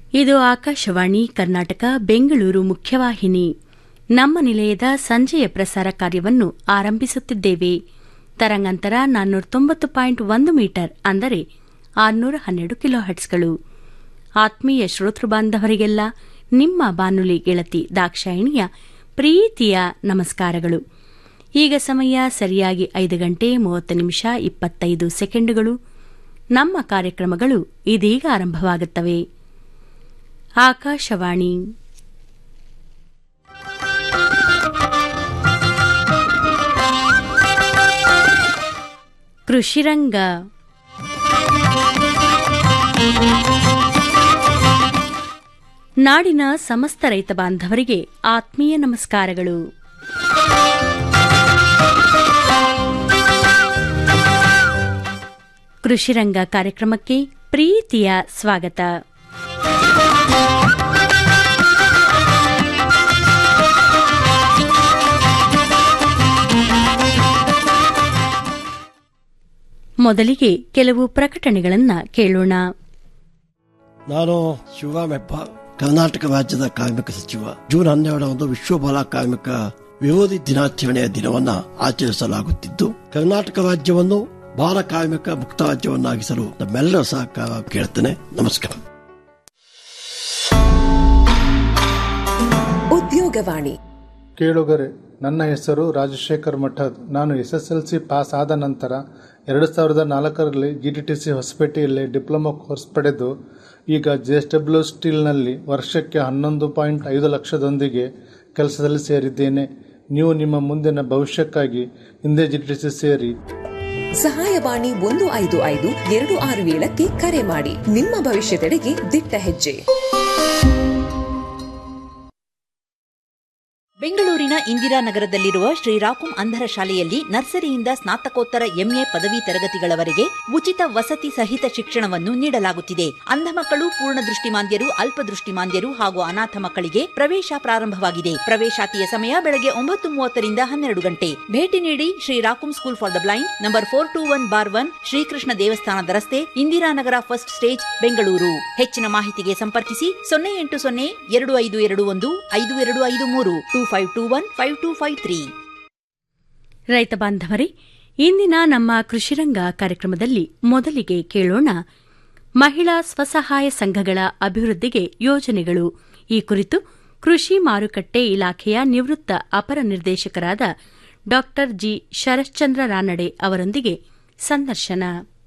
ಇದು ಆಕಾಶವಾಣಿ ಕರ್ನಾಟಕ ಬೆಂಗಳೂರು ಮುಖ್ಯವಾಹಿನಿ ನಮ್ಮ ನಿಲಯದ ಸಂಜೆಯ ಪ್ರಸಾರ ಕಾರ್ಯವನ್ನು ಆರಂಭಿಸುತ್ತಿದ್ದೇವೆ ತರಂಗಾಂತರ ನಾನ್ನೂರ ತೊಂಬತ್ತು ಪಾಯಿಂಟ್ ಒಂದು ಮೀಟರ್ ಅಂದರೆ ಆರುನೂರ ಹನ್ನೆರಡು ಕಿಲೋ ಹಟ್ಸ್ಗಳು ಆತ್ಮೀಯ ಶ್ರೋತೃ ಬಾಂಧವರಿಗೆಲ್ಲ ನಿಮ್ಮ ಬಾನುಲಿ ಗೆಳತಿ ದಾಕ್ಷಾಯಿಣಿಯ ಪ್ರೀತಿಯ ನಮಸ್ಕಾರಗಳು ಈಗ ಸಮಯ ಸರಿಯಾಗಿ ಐದು ಗಂಟೆ ಮೂವತ್ತು ನಿಮಿಷ ಇಪ್ಪತ್ತೈದು ಸೆಕೆಂಡುಗಳು ನಮ್ಮ ಕಾರ್ಯಕ್ರಮಗಳು ಇದೀಗ ಆರಂಭವಾಗುತ್ತವೆ ಆಕಾಶವಾಣಿ ಕೃಷಿರಂಗ ನಾಡಿನ ಸಮಸ್ತ ರೈತ ಬಾಂಧವರಿಗೆ ಆತ್ಮೀಯ ನಮಸ್ಕಾರಗಳು ಕೃಷಿರಂಗ ಕಾರ್ಯಕ್ರಮಕ್ಕೆ ಪ್ರೀತಿಯ ಸ್ವಾಗತ ಮೊದಲಿಗೆ ಕೆಲವು ಪ್ರಕಟಣೆಗಳನ್ನ ಕೇಳೋಣ ನಾನು ಶಿವರಾಮೆಪ್ಪ ಕರ್ನಾಟಕ ರಾಜ್ಯದ ಕಾರ್ಮಿಕ ಸಚಿವ ಜೂನ್ ಹನ್ನೆರಡರಂದು ವಿಶ್ವ ಬಾಲ ಕಾರ್ಮಿಕ ವಿರೋಧಿ ದಿನಾಚರಣೆಯ ದಿನವನ್ನ ಆಚರಿಸಲಾಗುತ್ತಿದ್ದು ಕರ್ನಾಟಕ ರಾಜ್ಯವನ್ನು ಬಾಲ ಕಾರ್ಮಿಕ ಮುಕ್ತ ರಾಜ್ಯವನ್ನಾಗಿಸಲು ನಮ್ಮೆಲ್ಲರ ಸಹಕಾರ ಕೇಳ್ತೇನೆ ನಮಸ್ಕಾರ ಉದ್ಯೋಗವಾಣಿ ಕೇಳುಗರೆ ನನ್ನ ಹೆಸರು ರಾಜಶೇಖರ್ ಮಠದ್ ನಾನು S S L C pass ಆದ ನಂತರ ಎರಡು ಸಾವಿರದ ನಾಲ್ಕರಲ್ಲಿ ಜಿ ಟಿ ಟಿ ಸಿ ಹೊಸಪೇಟೆಯಲ್ಲಿ ಡಿಪ್ಲೊಮಾ ಕೋರ್ಸ್ ಪಡೆದು ಈಗ ಜೆ ಎಸ್ ಡಬ್ಲ್ಯೂ ಸ್ಟೀಲ್ನಲ್ಲಿ ವರ್ಷಕ್ಕೆ ಹನ್ನೊಂದು ಪಾಯಿಂಟ್ ಐದು ಲಕ್ಷದೊಂದಿಗೆ ಕೆಲಸದಲ್ಲಿ ಸೇರಿದ್ದೇನೆ ನೀವು ನಿಮ್ಮ ಮುಂದಿನ ಭವಿಷ್ಯಕ್ಕಾಗಿ ಹಿಂದೆ ಜಿ ಟಿ ಟಿ ಸಿ ಸೇರಿ ಸಹಾಯವಾಣಿ ಒಂದು ಐದು ಐದು ಎರಡು ಆರು ಏಳಕ್ಕೆ ಕರೆ ಮಾಡಿ ನಿಮ್ಮ ಭವಿಷ್ಯದೆಡೆಗೆ ದಿಟ್ಟ ಹೆಜ್ಜೆ ಬೆಂಗಳೂರಿನ ಇಂದಿರಾನಗರದಲ್ಲಿರುವ ಶ್ರೀರಾಕುಂ ಅಂಧರ ಶಾಲೆಯಲ್ಲಿ ನರ್ಸರಿಯಿಂದ ಸ್ನಾತಕೋತ್ತರ ಎಂಎ ಪದವಿ ತರಗತಿಗಳವರೆಗೆ ಉಚಿತ ವಸತಿ ಸಹಿತ ಶಿಕ್ಷಣವನ್ನು ನೀಡಲಾಗುತ್ತಿದೆ ಅಂಧ ಮಕ್ಕಳು ಪೂರ್ಣ ದೃಷ್ಟಿಮಾಂದ್ಯರು ಅಲ್ಪದೃಷ್ಟಿಮಾಂದ್ಯರು ಹಾಗೂ ಅನಾಥ ಮಕ್ಕಳಿಗೆ ಪ್ರವೇಶ ಪ್ರಾರಂಭವಾಗಿದೆ ಪ್ರವೇಶಾತಿಯ ಸಮಯ ಬೆಳಗ್ಗೆ ಒಂಬತ್ತು ಮೂವತ್ತರಿಂದ ಹನ್ನೆರಡು ಗಂಟೆ ಭೇಟಿ ನೀಡಿ ಶ್ರೀರಾಕುಂ school for the blind number four two one bar one Shri Krishna ದೇವಸ್ಥಾನದ ರಸ್ತೆ ಇಂದಿರಾನಗರ ಫಸ್ಟ್ ಸ್ಟೇಜ್ ಬೆಂಗಳೂರು ಹೆಚ್ಚಿನ ಮಾಹಿತಿಗೆ ಸಂಪರ್ಕಿಸಿ ಸೊನ್ನೆ ಎಂಟು ಸೊನ್ನೆ ಎರಡು ಐದು ಎರಡು ಒಂದು ಐದು ಎರಡು ಐದು ಮೂರು two five two one five two five three ರೈತ ಬಾಂಧವರೇ ಇಂದಿನ ನಮ್ಮ ಕೃಷಿರಂಗ ಕಾರ್ಯಕ್ರಮದಲ್ಲಿ ಮೊದಲಿಗೆ ಕೇಳೋಣ ಮಹಿಳಾ ಸ್ವಸಹಾಯ ಸಂಘಗಳ ಅಭಿವೃದ್ಧಿಗೆ ಯೋಜನೆಗಳು ಈ ಕುರಿತು ಕೃಷಿ ಮಾರುಕಟ್ಟೆ ಇಲಾಖೆಯ ನಿವೃತ್ತ ಅಪರ ನಿರ್ದೇಶಕರಾದ ಡಾ ಜಿ ಶರಶ್ಚಂದ್ರ ರಾನಡೆ ಅವರೊಂದಿಗೆ ಸಂದರ್ಶನ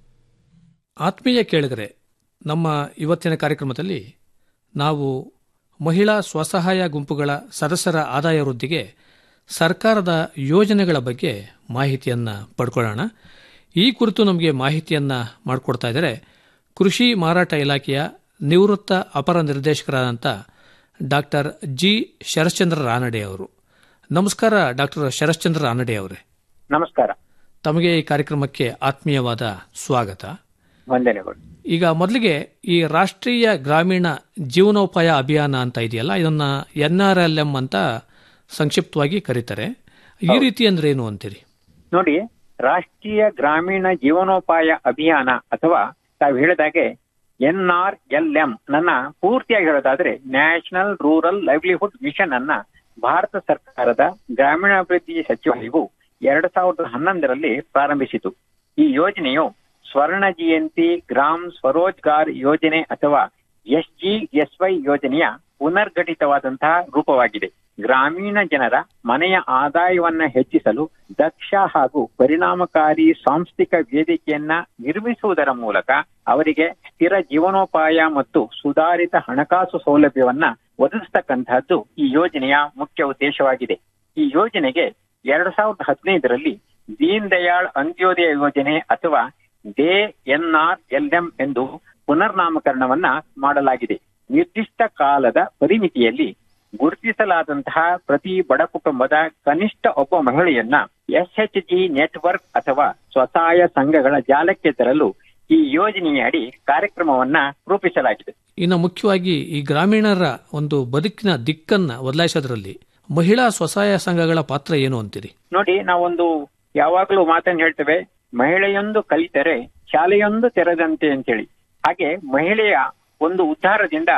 ಆತ್ಮೀಯ ಕೇಳಿದರೆ ನಮ್ಮ ಇವತ್ತಿನ ಕಾರ್ಯಕ್ರಮದಲ್ಲಿ ನಾವು ಮಹಿಳಾ ಸ್ವಸಹಾಯ ಗುಂಪುಗಳ ಸದಸ್ಯರ ಆದಾಯ ವೃದ್ಧಿಗೆ ಸರ್ಕಾರದ ಯೋಜನೆಗಳ ಬಗ್ಗೆ ಮಾಹಿತಿಯನ್ನು ಪಡ್ಕೊಳ್ಳೋಣ ಈ ಕುರಿತು ನಮಗೆ ಮಾಹಿತಿಯನ್ನು ಮಾಡಿಕೊಡ್ತಾ ಇದ್ದಾರೆ ಕೃಷಿ ಮಾರಾಟ ಇಲಾಖೆಯ ನಿವೃತ್ತ ಅಪರ ನಿರ್ದೇಶಕರಾದಂಥ ಡಾಕ್ಟರ್ ಜಿ ಶರಶ್ಚಂದ್ರ ರಾನಡೆ ಅವರು ನಮಸ್ಕಾರ ಡಾಕ್ಟರ್ ಶರಶ್ಚಂದ್ರ ರಾನಡೆ ಅವರೇ ನಮಸ್ಕಾರ ತಮಗೆ ಈ ಕಾರ್ಯಕ್ರಮಕ್ಕೆ ಆತ್ಮೀಯವಾದ ಸ್ವಾಗತ ವಂದನೆಗಳು ಈಗ ಮೊದಲಿಗೆ ಈ ರಾಷ್ಟ್ರೀಯ ಗ್ರಾಮೀಣ ಜೀವನೋಪಾಯ ಅಭಿಯಾನ ಅಂತ ಇದೆಯಲ್ಲ ಇದನ್ನ ಎನ್ ಆರ್ ಎಲ್ ಎಂ ಅಂತ ಸಂಕ್ಷಿಪ್ತವಾಗಿ ಕರೀತಾರೆ ಈ ರೀತಿ ಅಂದ್ರೆ ಏನು ಅಂತೀರಿ ನೋಡಿ ರಾಷ್ಟ್ರೀಯ ಗ್ರಾಮೀಣ ಜೀವನೋಪಾಯ ಅಭಿಯಾನ ಅಥವಾ ತಾವು ಹೇಳಿದಾಗೆ ಎನ್ ಆರ್ ಎಲ್ ಎಂ ನನ್ನ ಪೂರ್ತಿಯಾಗಿ ಹೇಳೋದಾದ್ರೆ ನ್ಯಾಷನಲ್ ರೂರಲ್ ಲೈವ್ಲಿಹುಡ್ ಮಿಷನ್ ಅನ್ನ ಭಾರತ ಸರ್ಕಾರದ ಗ್ರಾಮೀಣಾಭಿವೃದ್ಧಿ ಸಚಿವಾಲಯವು ಎರಡ್ ಸಾವಿರದ ಹನ್ನೊಂದರಲ್ಲಿ ಪ್ರಾರಂಭಿಸಿತು ಈ ಯೋಜನೆಯು ಸ್ವರ್ಣ ಜಯಂತಿ ಗ್ರಾಮ್ ಸ್ವರೋಜ್ಗಾರ್ ಯೋಜನೆ ಅಥವಾ ಎಸ್ ಜಿ ಎಸ್ ವೈ ಯೋಜನೆಯ ಪುನರ್ಗಠಿತವಾದಂತಹ ರೂಪವಾಗಿದೆ ಗ್ರಾಮೀಣ ಜನರ ಮನೆಯ ಆದಾಯವನ್ನ ಹೆಚ್ಚಿಸಲು ದಕ್ಷ ಹಾಗೂ ಪರಿಣಾಮಕಾರಿ ಸಾಂಸ್ಥಿಕ ವೇದಿಕೆಯನ್ನ ನಿರ್ಮಿಸುವುದರ ಮೂಲಕ ಅವರಿಗೆ ಸ್ಥಿರ ಜೀವನೋಪಾಯ ಮತ್ತು ಸುಧಾರಿತ ಹಣಕಾಸು ಸೌಲಭ್ಯವನ್ನ ಒದಗಿಸ್ತಕ್ಕಂತಹದ್ದು ಈ ಯೋಜನೆಯ ಮುಖ್ಯ ಉದ್ದೇಶವಾಗಿದೆ ಈ ಯೋಜನೆಗೆ ಎರಡ್ ಸಾವಿರದ ಹದಿನೈದರಲ್ಲಿ ದೀನ್ ದಯಾಳ್ ಅಂತ್ಯೋದಯ ಯೋಜನೆ ಅಥವಾ DAY N R L M ಎಂದು ಪುನರ್ನಾಮಕರಣವನ್ನ ಮಾಡಲಾಗಿದೆ ನಿರ್ದಿಷ್ಟ ಕಾಲದ ಪರಿಮಿತಿಯಲ್ಲಿ ಗುರುತಿಸಲಾದಂತಹ ಪ್ರತಿ ಬಡ ಕುಟುಂಬದ ಕನಿಷ್ಠ ಒಬ್ಬ ಮಹಿಳೆಯನ್ನ ಎಸ್ಎಚ್ ಜಿ ನೆಟ್ವರ್ಕ್ ಅಥವಾ ಸ್ವಸಹಾಯ ಸಂಘಗಳ ಜಾಲಕ್ಕೆ ತರಲು ಈ ಯೋಜನೆಯಡಿ ಕಾರ್ಯಕ್ರಮವನ್ನ ರೂಪಿಸಲಾಗಿದೆ ಇನ್ನು ಮುಖ್ಯವಾಗಿ ಈ ಗ್ರಾಮೀಣರ ಒಂದು ಬದುಕಿನ ದಿಕ್ಕನ್ನ ಬದಲಾಯಿಸೋದ್ರಲ್ಲಿ ಮಹಿಳಾ ಸ್ವಸಹಾಯ ಸಂಘಗಳ ಪಾತ್ರ ಏನು ಅಂತೀರಿ ನೋಡಿ ನಾವೊಂದು ಯಾವಾಗಲೂ ಮಾತನ್ನು ಹೇಳ್ತೇವೆ ಮಹಿಳೆಯೊಂದು ಕಲಿತರೆ ಶಾಲೆಯೊಂದು ತೆರೆದಂತೆ ಅಂತೇಳಿ ಹಾಗೆ ಮಹಿಳೆಯ ಒಂದು ಉದ್ಧಾರದಿಂದ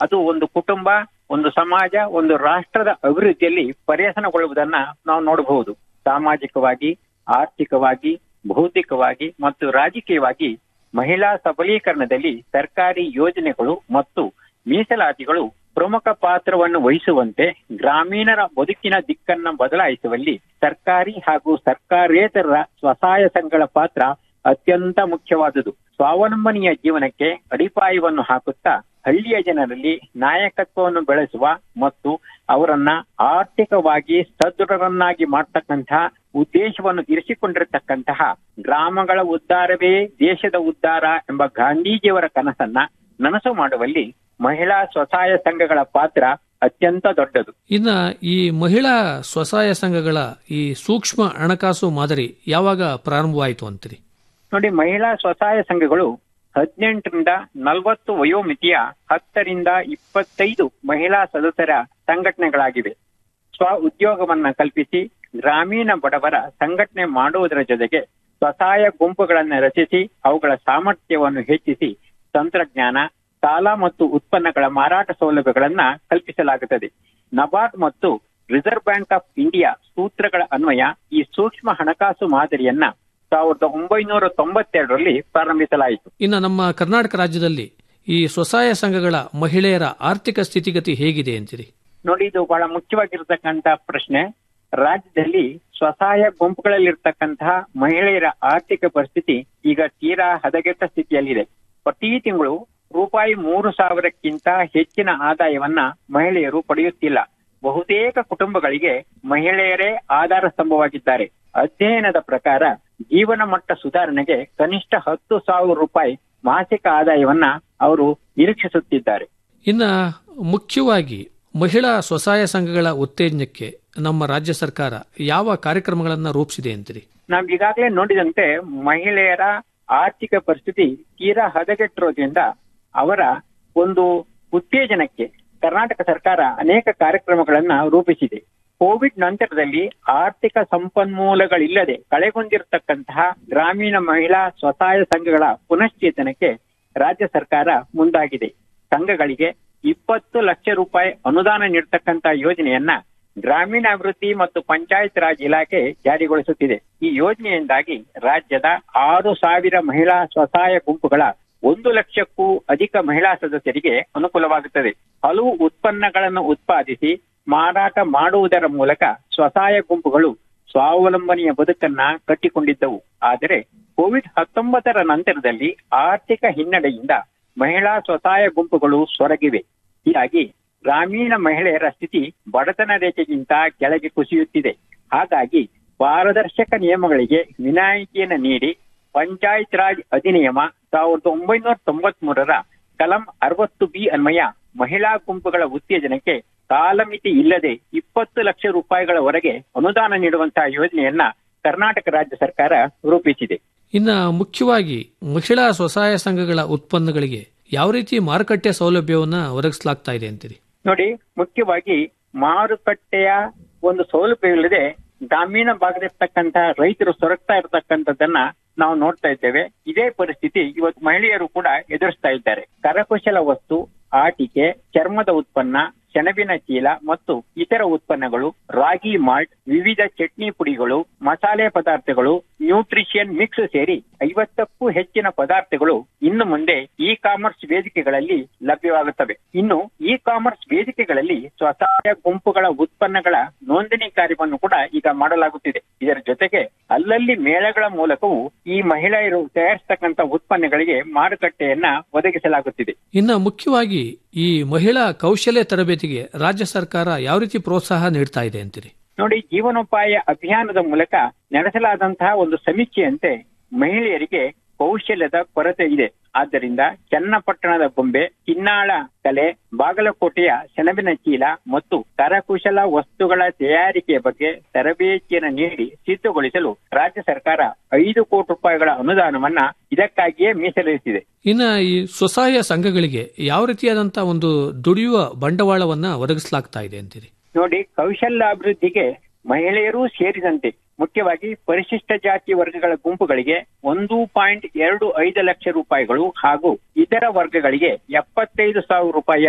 ಅದು ಒಂದು ಕುಟುಂಬ ಒಂದು ಸಮಾಜ ಒಂದು ರಾಷ್ಟ್ರದ ಅಭಿವೃದ್ಧಿಯಲ್ಲಿ ಪರ್ಯಸನಗೊಳ್ಳುವುದನ್ನ ನಾವು ನೋಡಬಹುದು ಸಾಮಾಜಿಕವಾಗಿ ಆರ್ಥಿಕವಾಗಿ ಭೌತಿಕವಾಗಿ ಮತ್ತು ರಾಜಕೀಯವಾಗಿ ಮಹಿಳಾ ಸಬಲೀಕರಣದಲ್ಲಿ ಸರ್ಕಾರಿ ಯೋಜನೆಗಳು ಮತ್ತು ಮೀಸಲಾತಿಗಳು ಪ್ರಮುಖ ಪಾತ್ರವನ್ನು ವಹಿಸುವಂತೆ ಗ್ರಾಮೀಣರ ಬದುಕಿನ ದಿಕ್ಕನ್ನ ಬದಲಾಯಿಸುವಲ್ಲಿ ಸರ್ಕಾರಿ ಹಾಗೂ ಸರ್ಕಾರೇತರ ಸ್ವಸಹಾಯ ಸಂಘಗಳ ಪಾತ್ರ ಅತ್ಯಂತ ಮುಖ್ಯವಾದುದು ಸ್ವಾವಲಂಬನೆಯ ಜೀವನಕ್ಕೆ ಅಡಿಪಾಯವನ್ನು ಹಾಕುತ್ತಾ ಹಳ್ಳಿಯ ಜನರಲ್ಲಿ ನಾಯಕತ್ವವನ್ನು ಬೆಳೆಸುವ ಮತ್ತು ಅವರನ್ನ ಆರ್ಥಿಕವಾಗಿ ಸದೃಢರನ್ನಾಗಿ ಮಾಡ್ತಕ್ಕಂತಹ ಉದ್ದೇಶವನ್ನು ಇರಿಸಿಕೊಂಡಿರತಕ್ಕಂತಹ ಗ್ರಾಮಗಳ ಉದ್ಧಾರವೇ ದೇಶದ ಉದ್ಧಾರ ಎಂಬ ಗಾಂಧೀಜಿಯವರ ಕನಸನ್ನ ನನಸು ಮಾಡುವಲ್ಲಿ ಮಹಿಳಾ ಸ್ವಸಹಾಯ ಸಂಘಗಳ ಪಾತ್ರ ಅತ್ಯಂತ ದೊಡ್ಡದು ಇನ್ನ ಈ ಮಹಿಳಾ ಸ್ವಸಹಾಯ ಸಂಘಗಳ ಈ ಸೂಕ್ಷ್ಮ ಹಣಕಾಸು ಮಾದರಿ ಯಾವಾಗ ಪ್ರಾರಂಭವಾಯಿತು ಅಂತೀರಿ ನೋಡಿ ಮಹಿಳಾ ಸ್ವಸಹಾಯ ಸಂಘಗಳು ಹದಿನೆಂಟರಿಂದ ನಲವತ್ತು ವಯೋಮಿತಿಯ ಹತ್ತರಿಂದ ಇಪ್ಪತ್ತೈದು ಮಹಿಳಾ ಸದಸ್ಯರ ಸಂಘಟನೆಗಳಾಗಿವೆ ಸ್ವ ಉದ್ಯೋಗವನ್ನ ಕಲ್ಪಿಸಿ ಗ್ರಾಮೀಣ ಬಡವರ ಸಂಘಟನೆ ಮಾಡುವುದರ ಜೊತೆಗೆ ಸ್ವಸಹಾಯ ಗುಂಪುಗಳನ್ನು ರಚಿಸಿ ಅವುಗಳ ಸಾಮರ್ಥ್ಯವನ್ನು ಹೆಚ್ಚಿಸಿ ತಂತ್ರಜ್ಞಾನ ಸಾಲ ಮತ್ತು ಉತ್ಪನ್ನಗಳ ಮಾರಾಟ ಸೌಲಭ್ಯಗಳನ್ನ ಕಲ್ಪಿಸಲಾಗುತ್ತದೆ ನಬಾರ್ಡ್ ಮತ್ತು ರಿಸರ್ವ್ ಬ್ಯಾಂಕ್ ಆಫ್ ಇಂಡಿಯಾ ಸೂತ್ರಗಳ ಅನ್ವಯ ಈ ಸೂಕ್ಷ್ಮ ಹಣಕಾಸು ಮಾದರಿಯನ್ನ ಸಾವಿರದ ಒಂಬೈನೂರ ತೊಂಬತ್ತೆರಡರಲ್ಲಿ ಪ್ರಾರಂಭಿಸಲಾಯಿತು ಇನ್ನು ನಮ್ಮ ಕರ್ನಾಟಕ ರಾಜ್ಯದಲ್ಲಿ ಈ ಸ್ವಸಹಾಯ ಸಂಘಗಳ ಮಹಿಳೆಯರ ಆರ್ಥಿಕ ಸ್ಥಿತಿಗತಿ ಹೇಗಿದೆ ಅಂತೀರಿ ನೋಡಿ ಇದು ಬಹಳ ಮುಖ್ಯವಾಗಿರ್ತಕ್ಕಂತ ಪ್ರಶ್ನೆ ರಾಜ್ಯದಲ್ಲಿ ಸ್ವಸಹಾಯ ಗುಂಪುಗಳಲ್ಲಿರ್ತಕ್ಕಂತಹ ಮಹಿಳೆಯರ ಆರ್ಥಿಕ ಪರಿಸ್ಥಿತಿ ಈಗ ತೀರಾ ಹದಗೆಟ್ಟ ಸ್ಥಿತಿಯಲ್ಲಿದೆ ಪ್ರತಿ ತಿಂಗಳು ರೂಪಾಯಿ ಮೂರು ಸಾವಿರಕ್ಕಿಂತ ಹೆಚ್ಚಿನ ಆದಾಯವನ್ನ ಮಹಿಳೆಯರು ಪಡೆಯುತ್ತಿಲ್ಲ ಬಹುತೇಕ ಕುಟುಂಬಗಳಿಗೆ ಮಹಿಳೆಯರೇ ಆಧಾರ ಸ್ತಂಭವಾಗಿದ್ದಾರೆ ಅಧ್ಯಯನದ ಪ್ರಕಾರ ಜೀವನ ಮಟ್ಟ ಸುಧಾರಣೆಗೆ ಕನಿಷ್ಠ ಹತ್ತು ಸಾವಿರ ರೂಪಾಯಿ ಮಾಸಿಕ ಆದಾಯವನ್ನ ಅವರು ನಿರೀಕ್ಷಿಸುತ್ತಿದ್ದಾರೆ ಇನ್ನ ಮುಖ್ಯವಾಗಿ ಮಹಿಳಾ ಸ್ವಸಹಾಯ ಸಂಘಗಳ ಉತ್ತೇಜನಕ್ಕೆ ನಮ್ಮ ರಾಜ್ಯ ಸರ್ಕಾರ ಯಾವ ಕಾರ್ಯಕ್ರಮಗಳನ್ನ ರೂಪಿಸಿದೆ ಅಂತೀರಿ ನಾವ್ ಈಗಾಗಲೇ ನೋಡಿದಂತೆ ಮಹಿಳೆಯರ ಆರ್ಥಿಕ ಪರಿಸ್ಥಿತಿ ತೀರಾ ಹದಗೆಟ್ಟಿರೋದ್ರಿಂದ ಅವರ ಒಂದು ಉತ್ತೇಜನಕ್ಕೆ ಕರ್ನಾಟಕ ಸರ್ಕಾರ ಅನೇಕ ಕಾರ್ಯಕ್ರಮಗಳನ್ನ ರೂಪಿಸಿದೆ ಕೋವಿಡ್ ನಂತರದಲ್ಲಿ ಆರ್ಥಿಕ ಸಂಪನ್ಮೂಲಗಳಿಲ್ಲದೆ ಕಳೆಗೊಂಡಿರತಕ್ಕಂತಹ ಗ್ರಾಮೀಣ ಮಹಿಳಾ ಸ್ವಸಹಾಯ ಸಂಘಗಳ ಪುನಶ್ಚೇತನಕ್ಕೆ ರಾಜ್ಯ ಸರ್ಕಾರ ಮುಂದಾಗಿದೆ ಸಂಘಗಳಿಗೆ ಇಪ್ಪತ್ತು ಲಕ್ಷ ರೂಪಾಯಿ ಅನುದಾನ ನೀಡತಕ್ಕಂತ ಯೋಜನೆಯನ್ನ ಗ್ರಾಮೀಣಾಭಿವೃದ್ಧಿ ಮತ್ತು ಪಂಚಾಯತ್ ರಾಜ್ ಇಲಾಖೆ ಜಾರಿಗೊಳಿಸುತ್ತಿದೆ ಈ ಯೋಜನೆಯಿಂದಾಗಿ ರಾಜ್ಯದ ಆರು ಸಾವಿರ ಮಹಿಳಾ ಸ್ವಸಹಾಯ ಗುಂಪುಗಳ ಒಂದು ಲಕ್ಷಕ್ಕೂ ಅಧಿಕ ಮಹಿಳಾ ಸದಸ್ಯರಿಗೆ ಅನುಕೂಲವಾಗುತ್ತದೆ ಹಲವು ಉತ್ಪನ್ನಗಳನ್ನು ಉತ್ಪಾದಿಸಿ ಮಾರಾಟ ಮಾಡುವುದರ ಮೂಲಕ ಸ್ವಸಹಾಯ ಗುಂಪುಗಳು ಸ್ವಾವಲಂಬನೆಯ ಬದುಕನ್ನ ಕಟ್ಟಿಕೊಂಡಿದ್ದವು ಆದರೆ ಕೋವಿಡ್ ಹತ್ತೊಂಬತ್ತರ ನಂತರದಲ್ಲಿ ಆರ್ಥಿಕ ಹಿನ್ನಡೆಯಿಂದ ಮಹಿಳಾ ಸ್ವಸಹಾಯ ಗುಂಪುಗಳು ಸೊರಗಿವೆ ಹೀಗಾಗಿ ಗ್ರಾಮೀಣ ಮಹಿಳೆಯರ ಸ್ಥಿತಿ ಬಡತನ ರೇಖೆಗಿಂತ ಕೆಳಗೆ ಕುಸಿಯುತ್ತಿದೆ ಹಾಗಾಗಿ ಪಾರದರ್ಶಕ ನಿಯಮಗಳಿಗೆ ವಿನಾಯಿತಿಯನ್ನು ನೀಡಿ ಪಂಚಾಯತ್ ರಾಜ್ ಅಧಿನಿಯಮ ಸಾವಿರದ ಒಂಬೈನೂರ ತೊಂಬತ್ ಮೂರರ ಕಲಂ ಅರವತ್ತು ಬಿ ಅನ್ವಯ ಮಹಿಳಾ ಗುಂಪುಗಳ ಉತ್ತೇಜನಕ್ಕೆ ಕಾಲಮಿತಿ ಇಲ್ಲದೆ ಇಪ್ಪತ್ತು ಲಕ್ಷ ರೂಪಾಯಿಗಳವರೆಗೆ ಅನುದಾನ ನೀಡುವಂತಹ ಯೋಜನೆಯನ್ನ ಕರ್ನಾಟಕ ರಾಜ್ಯ ಸರ್ಕಾರ ರೂಪಿಸಿದೆ ಇನ್ನ ಮುಖ್ಯವಾಗಿ ಮಹಿಳಾ ಸ್ವಸಹಾಯ ಸಂಘಗಳ ಉತ್ಪನ್ನಗಳಿಗೆ ಯಾವ ರೀತಿ ಮಾರುಕಟ್ಟೆ ಸೌಲಭ್ಯವನ್ನ ಒದಗಿಸಲಾಗ್ತಾ ಇದೆ ಅಂತೀರಿ ನೋಡಿ ಮುಖ್ಯವಾಗಿ ಮಾರುಕಟ್ಟೆಯ ಒಂದು ಸೌಲಭ್ಯವಿಲ್ಲದೆ ಗ್ರಾಮೀಣ ಭಾಗದಿರ್ತಕ್ಕಂತಹ ರೈತರು ಸೊರಗ್ತಾ ಇರತಕ್ಕಂಥದ್ದನ್ನ ನಾವು ನೋಡ್ತಾ ಇದ್ದೇವೆ ಇದೇ ಪರಿಸ್ಥಿತಿ ಇವತ್ತು ಮಹಿಳೆಯರು ಕೂಡ ಎದುರಿಸ್ತಾ ಇದ್ದಾರೆ ಕರಕುಶಲ ವಸ್ತು ಆಟಿಕೆ ಚರ್ಮದ ಉತ್ಪನ್ನ ಸೆಣಬಿನ ಚೀಲ ಮತ್ತು ಇತರ ಉತ್ಪನ್ನಗಳು ರಾಗಿ ಮಾಲ್ಟ್ ವಿವಿಧ ಚಟ್ನಿ ಪುಡಿಗಳು ಮಸಾಲೆ ಪದಾರ್ಥಗಳು ನ್ಯೂಟ್ರಿಷಿಯನ್ ಮಿಕ್ಸ್ ಸೇರಿ ಐವತ್ತಕ್ಕೂ ಹೆಚ್ಚಿನ ಪದಾರ್ಥಗಳು ಇನ್ನು ಮುಂದೆ ಇ ಕಾಮರ್ಸ್ ವೇದಿಕೆಗಳಲ್ಲಿ ಲಭ್ಯವಾಗುತ್ತವೆ ಇನ್ನು ಇ ಕಾಮರ್ಸ್ ವೇದಿಕೆಗಳಲ್ಲಿ ಸ್ವಸಹಾಯ ಗುಂಪುಗಳ ಉತ್ಪನ್ನಗಳ ನೋಂದಣಿ ಕಾರ್ಯವನ್ನು ಕೂಡ ಈಗ ಮಾಡಲಾಗುತ್ತಿದೆ ಇದರ ಜೊತೆಗೆ ಅಲ್ಲಲ್ಲಿ ಮೇಳಗಳ ಮೂಲಕವೂ ಈ ಮಹಿಳೆಯರು ತಯಾರಿಸತಕ್ಕಂತ ಉತ್ಪನ್ನಗಳಿಗೆ ಮಾರುಕಟ್ಟೆಯನ್ನ ಒದಗಿಸಲಾಗುತ್ತಿದೆ ಇನ್ನ ಮುಖ್ಯವಾಗಿ ಈ ಮಹಿಳಾ ಕೌಶಲ್ಯ ತರಬೇತಿಗೆ ರಾಜ್ಯ ಸರ್ಕಾರ ಯಾವ ರೀತಿ ಪ್ರೋತ್ಸಾಹ ನೀಡ್ತಾ ಇದೆ ಅಂತೀರಿ ನೋಡಿ ಜೀವನೋಪಾಯ ಅಭಿಯಾನದ ಮೂಲಕ ನಡೆಸಲಾದಂತಹ ಒಂದು ಸಮೀಕ್ಷೆಯಂತೆ ಮಹಿಳೆಯರಿಗೆ ಕೌಶಲ್ಯದ ಕೊರತೆ ಇದೆ ಆದ್ದರಿಂದ ಚನ್ನಪಟ್ಟಣದ ಬೊಂಬೆ ಕಿನ್ನಾಳ ಕಲೆ ಬಾಗಲಕೋಟೆಯ ಸೆಣಬಿನ ಚೀಲ ಮತ್ತು ಕರಕುಶಲ ವಸ್ತುಗಳ ತಯಾರಿಕೆಯ ಬಗ್ಗೆ ತರಬೇತಿಯನ್ನು ನೀಡಿ ಸಿದ್ಧಗೊಳಿಸಲು ರಾಜ್ಯ ಸರ್ಕಾರ ಐದು ಕೋಟಿ ರೂಪಾಯಿಗಳ ಅನುದಾನವನ್ನ ಇದಕ್ಕಾಗಿಯೇ ಮೀಸಲಿರಿಸಿದೆ ಇನ್ನ ಈ ಸ್ವಸಹಾಯ ಸಂಘಗಳಿಗೆ ಯಾವ ರೀತಿಯಾದಂತಹ ಒಂದು ದುಡಿಯುವ ಬಂಡವಾಳವನ್ನ ಒದಗಿಸಲಾಗ್ತಾ ಇದೆ ಅಂತೀರಿ ನೋಡಿ ಕೌಶಲ್ಯಾಭಿವೃದ್ಧಿಗೆ ಮಹಿಳೆಯರೂ ಸೇರಿದಂತೆ ಮುಖ್ಯವಾಗಿ ಪರಿಶಿಷ್ಟ ಜಾತಿ ವರ್ಗಗಳ ಗುಂಪುಗಳಿಗೆ ಒಂದು ಪಾಯಿಂಟ್ ಎರಡು ಐದು ಲಕ್ಷ ರೂಪಾಯಿಗಳು ಹಾಗೂ ಇತರ ವರ್ಗಗಳಿಗೆ ಎಪ್ಪತ್ತೈದು ಸಾವಿರ ರೂಪಾಯಿಯ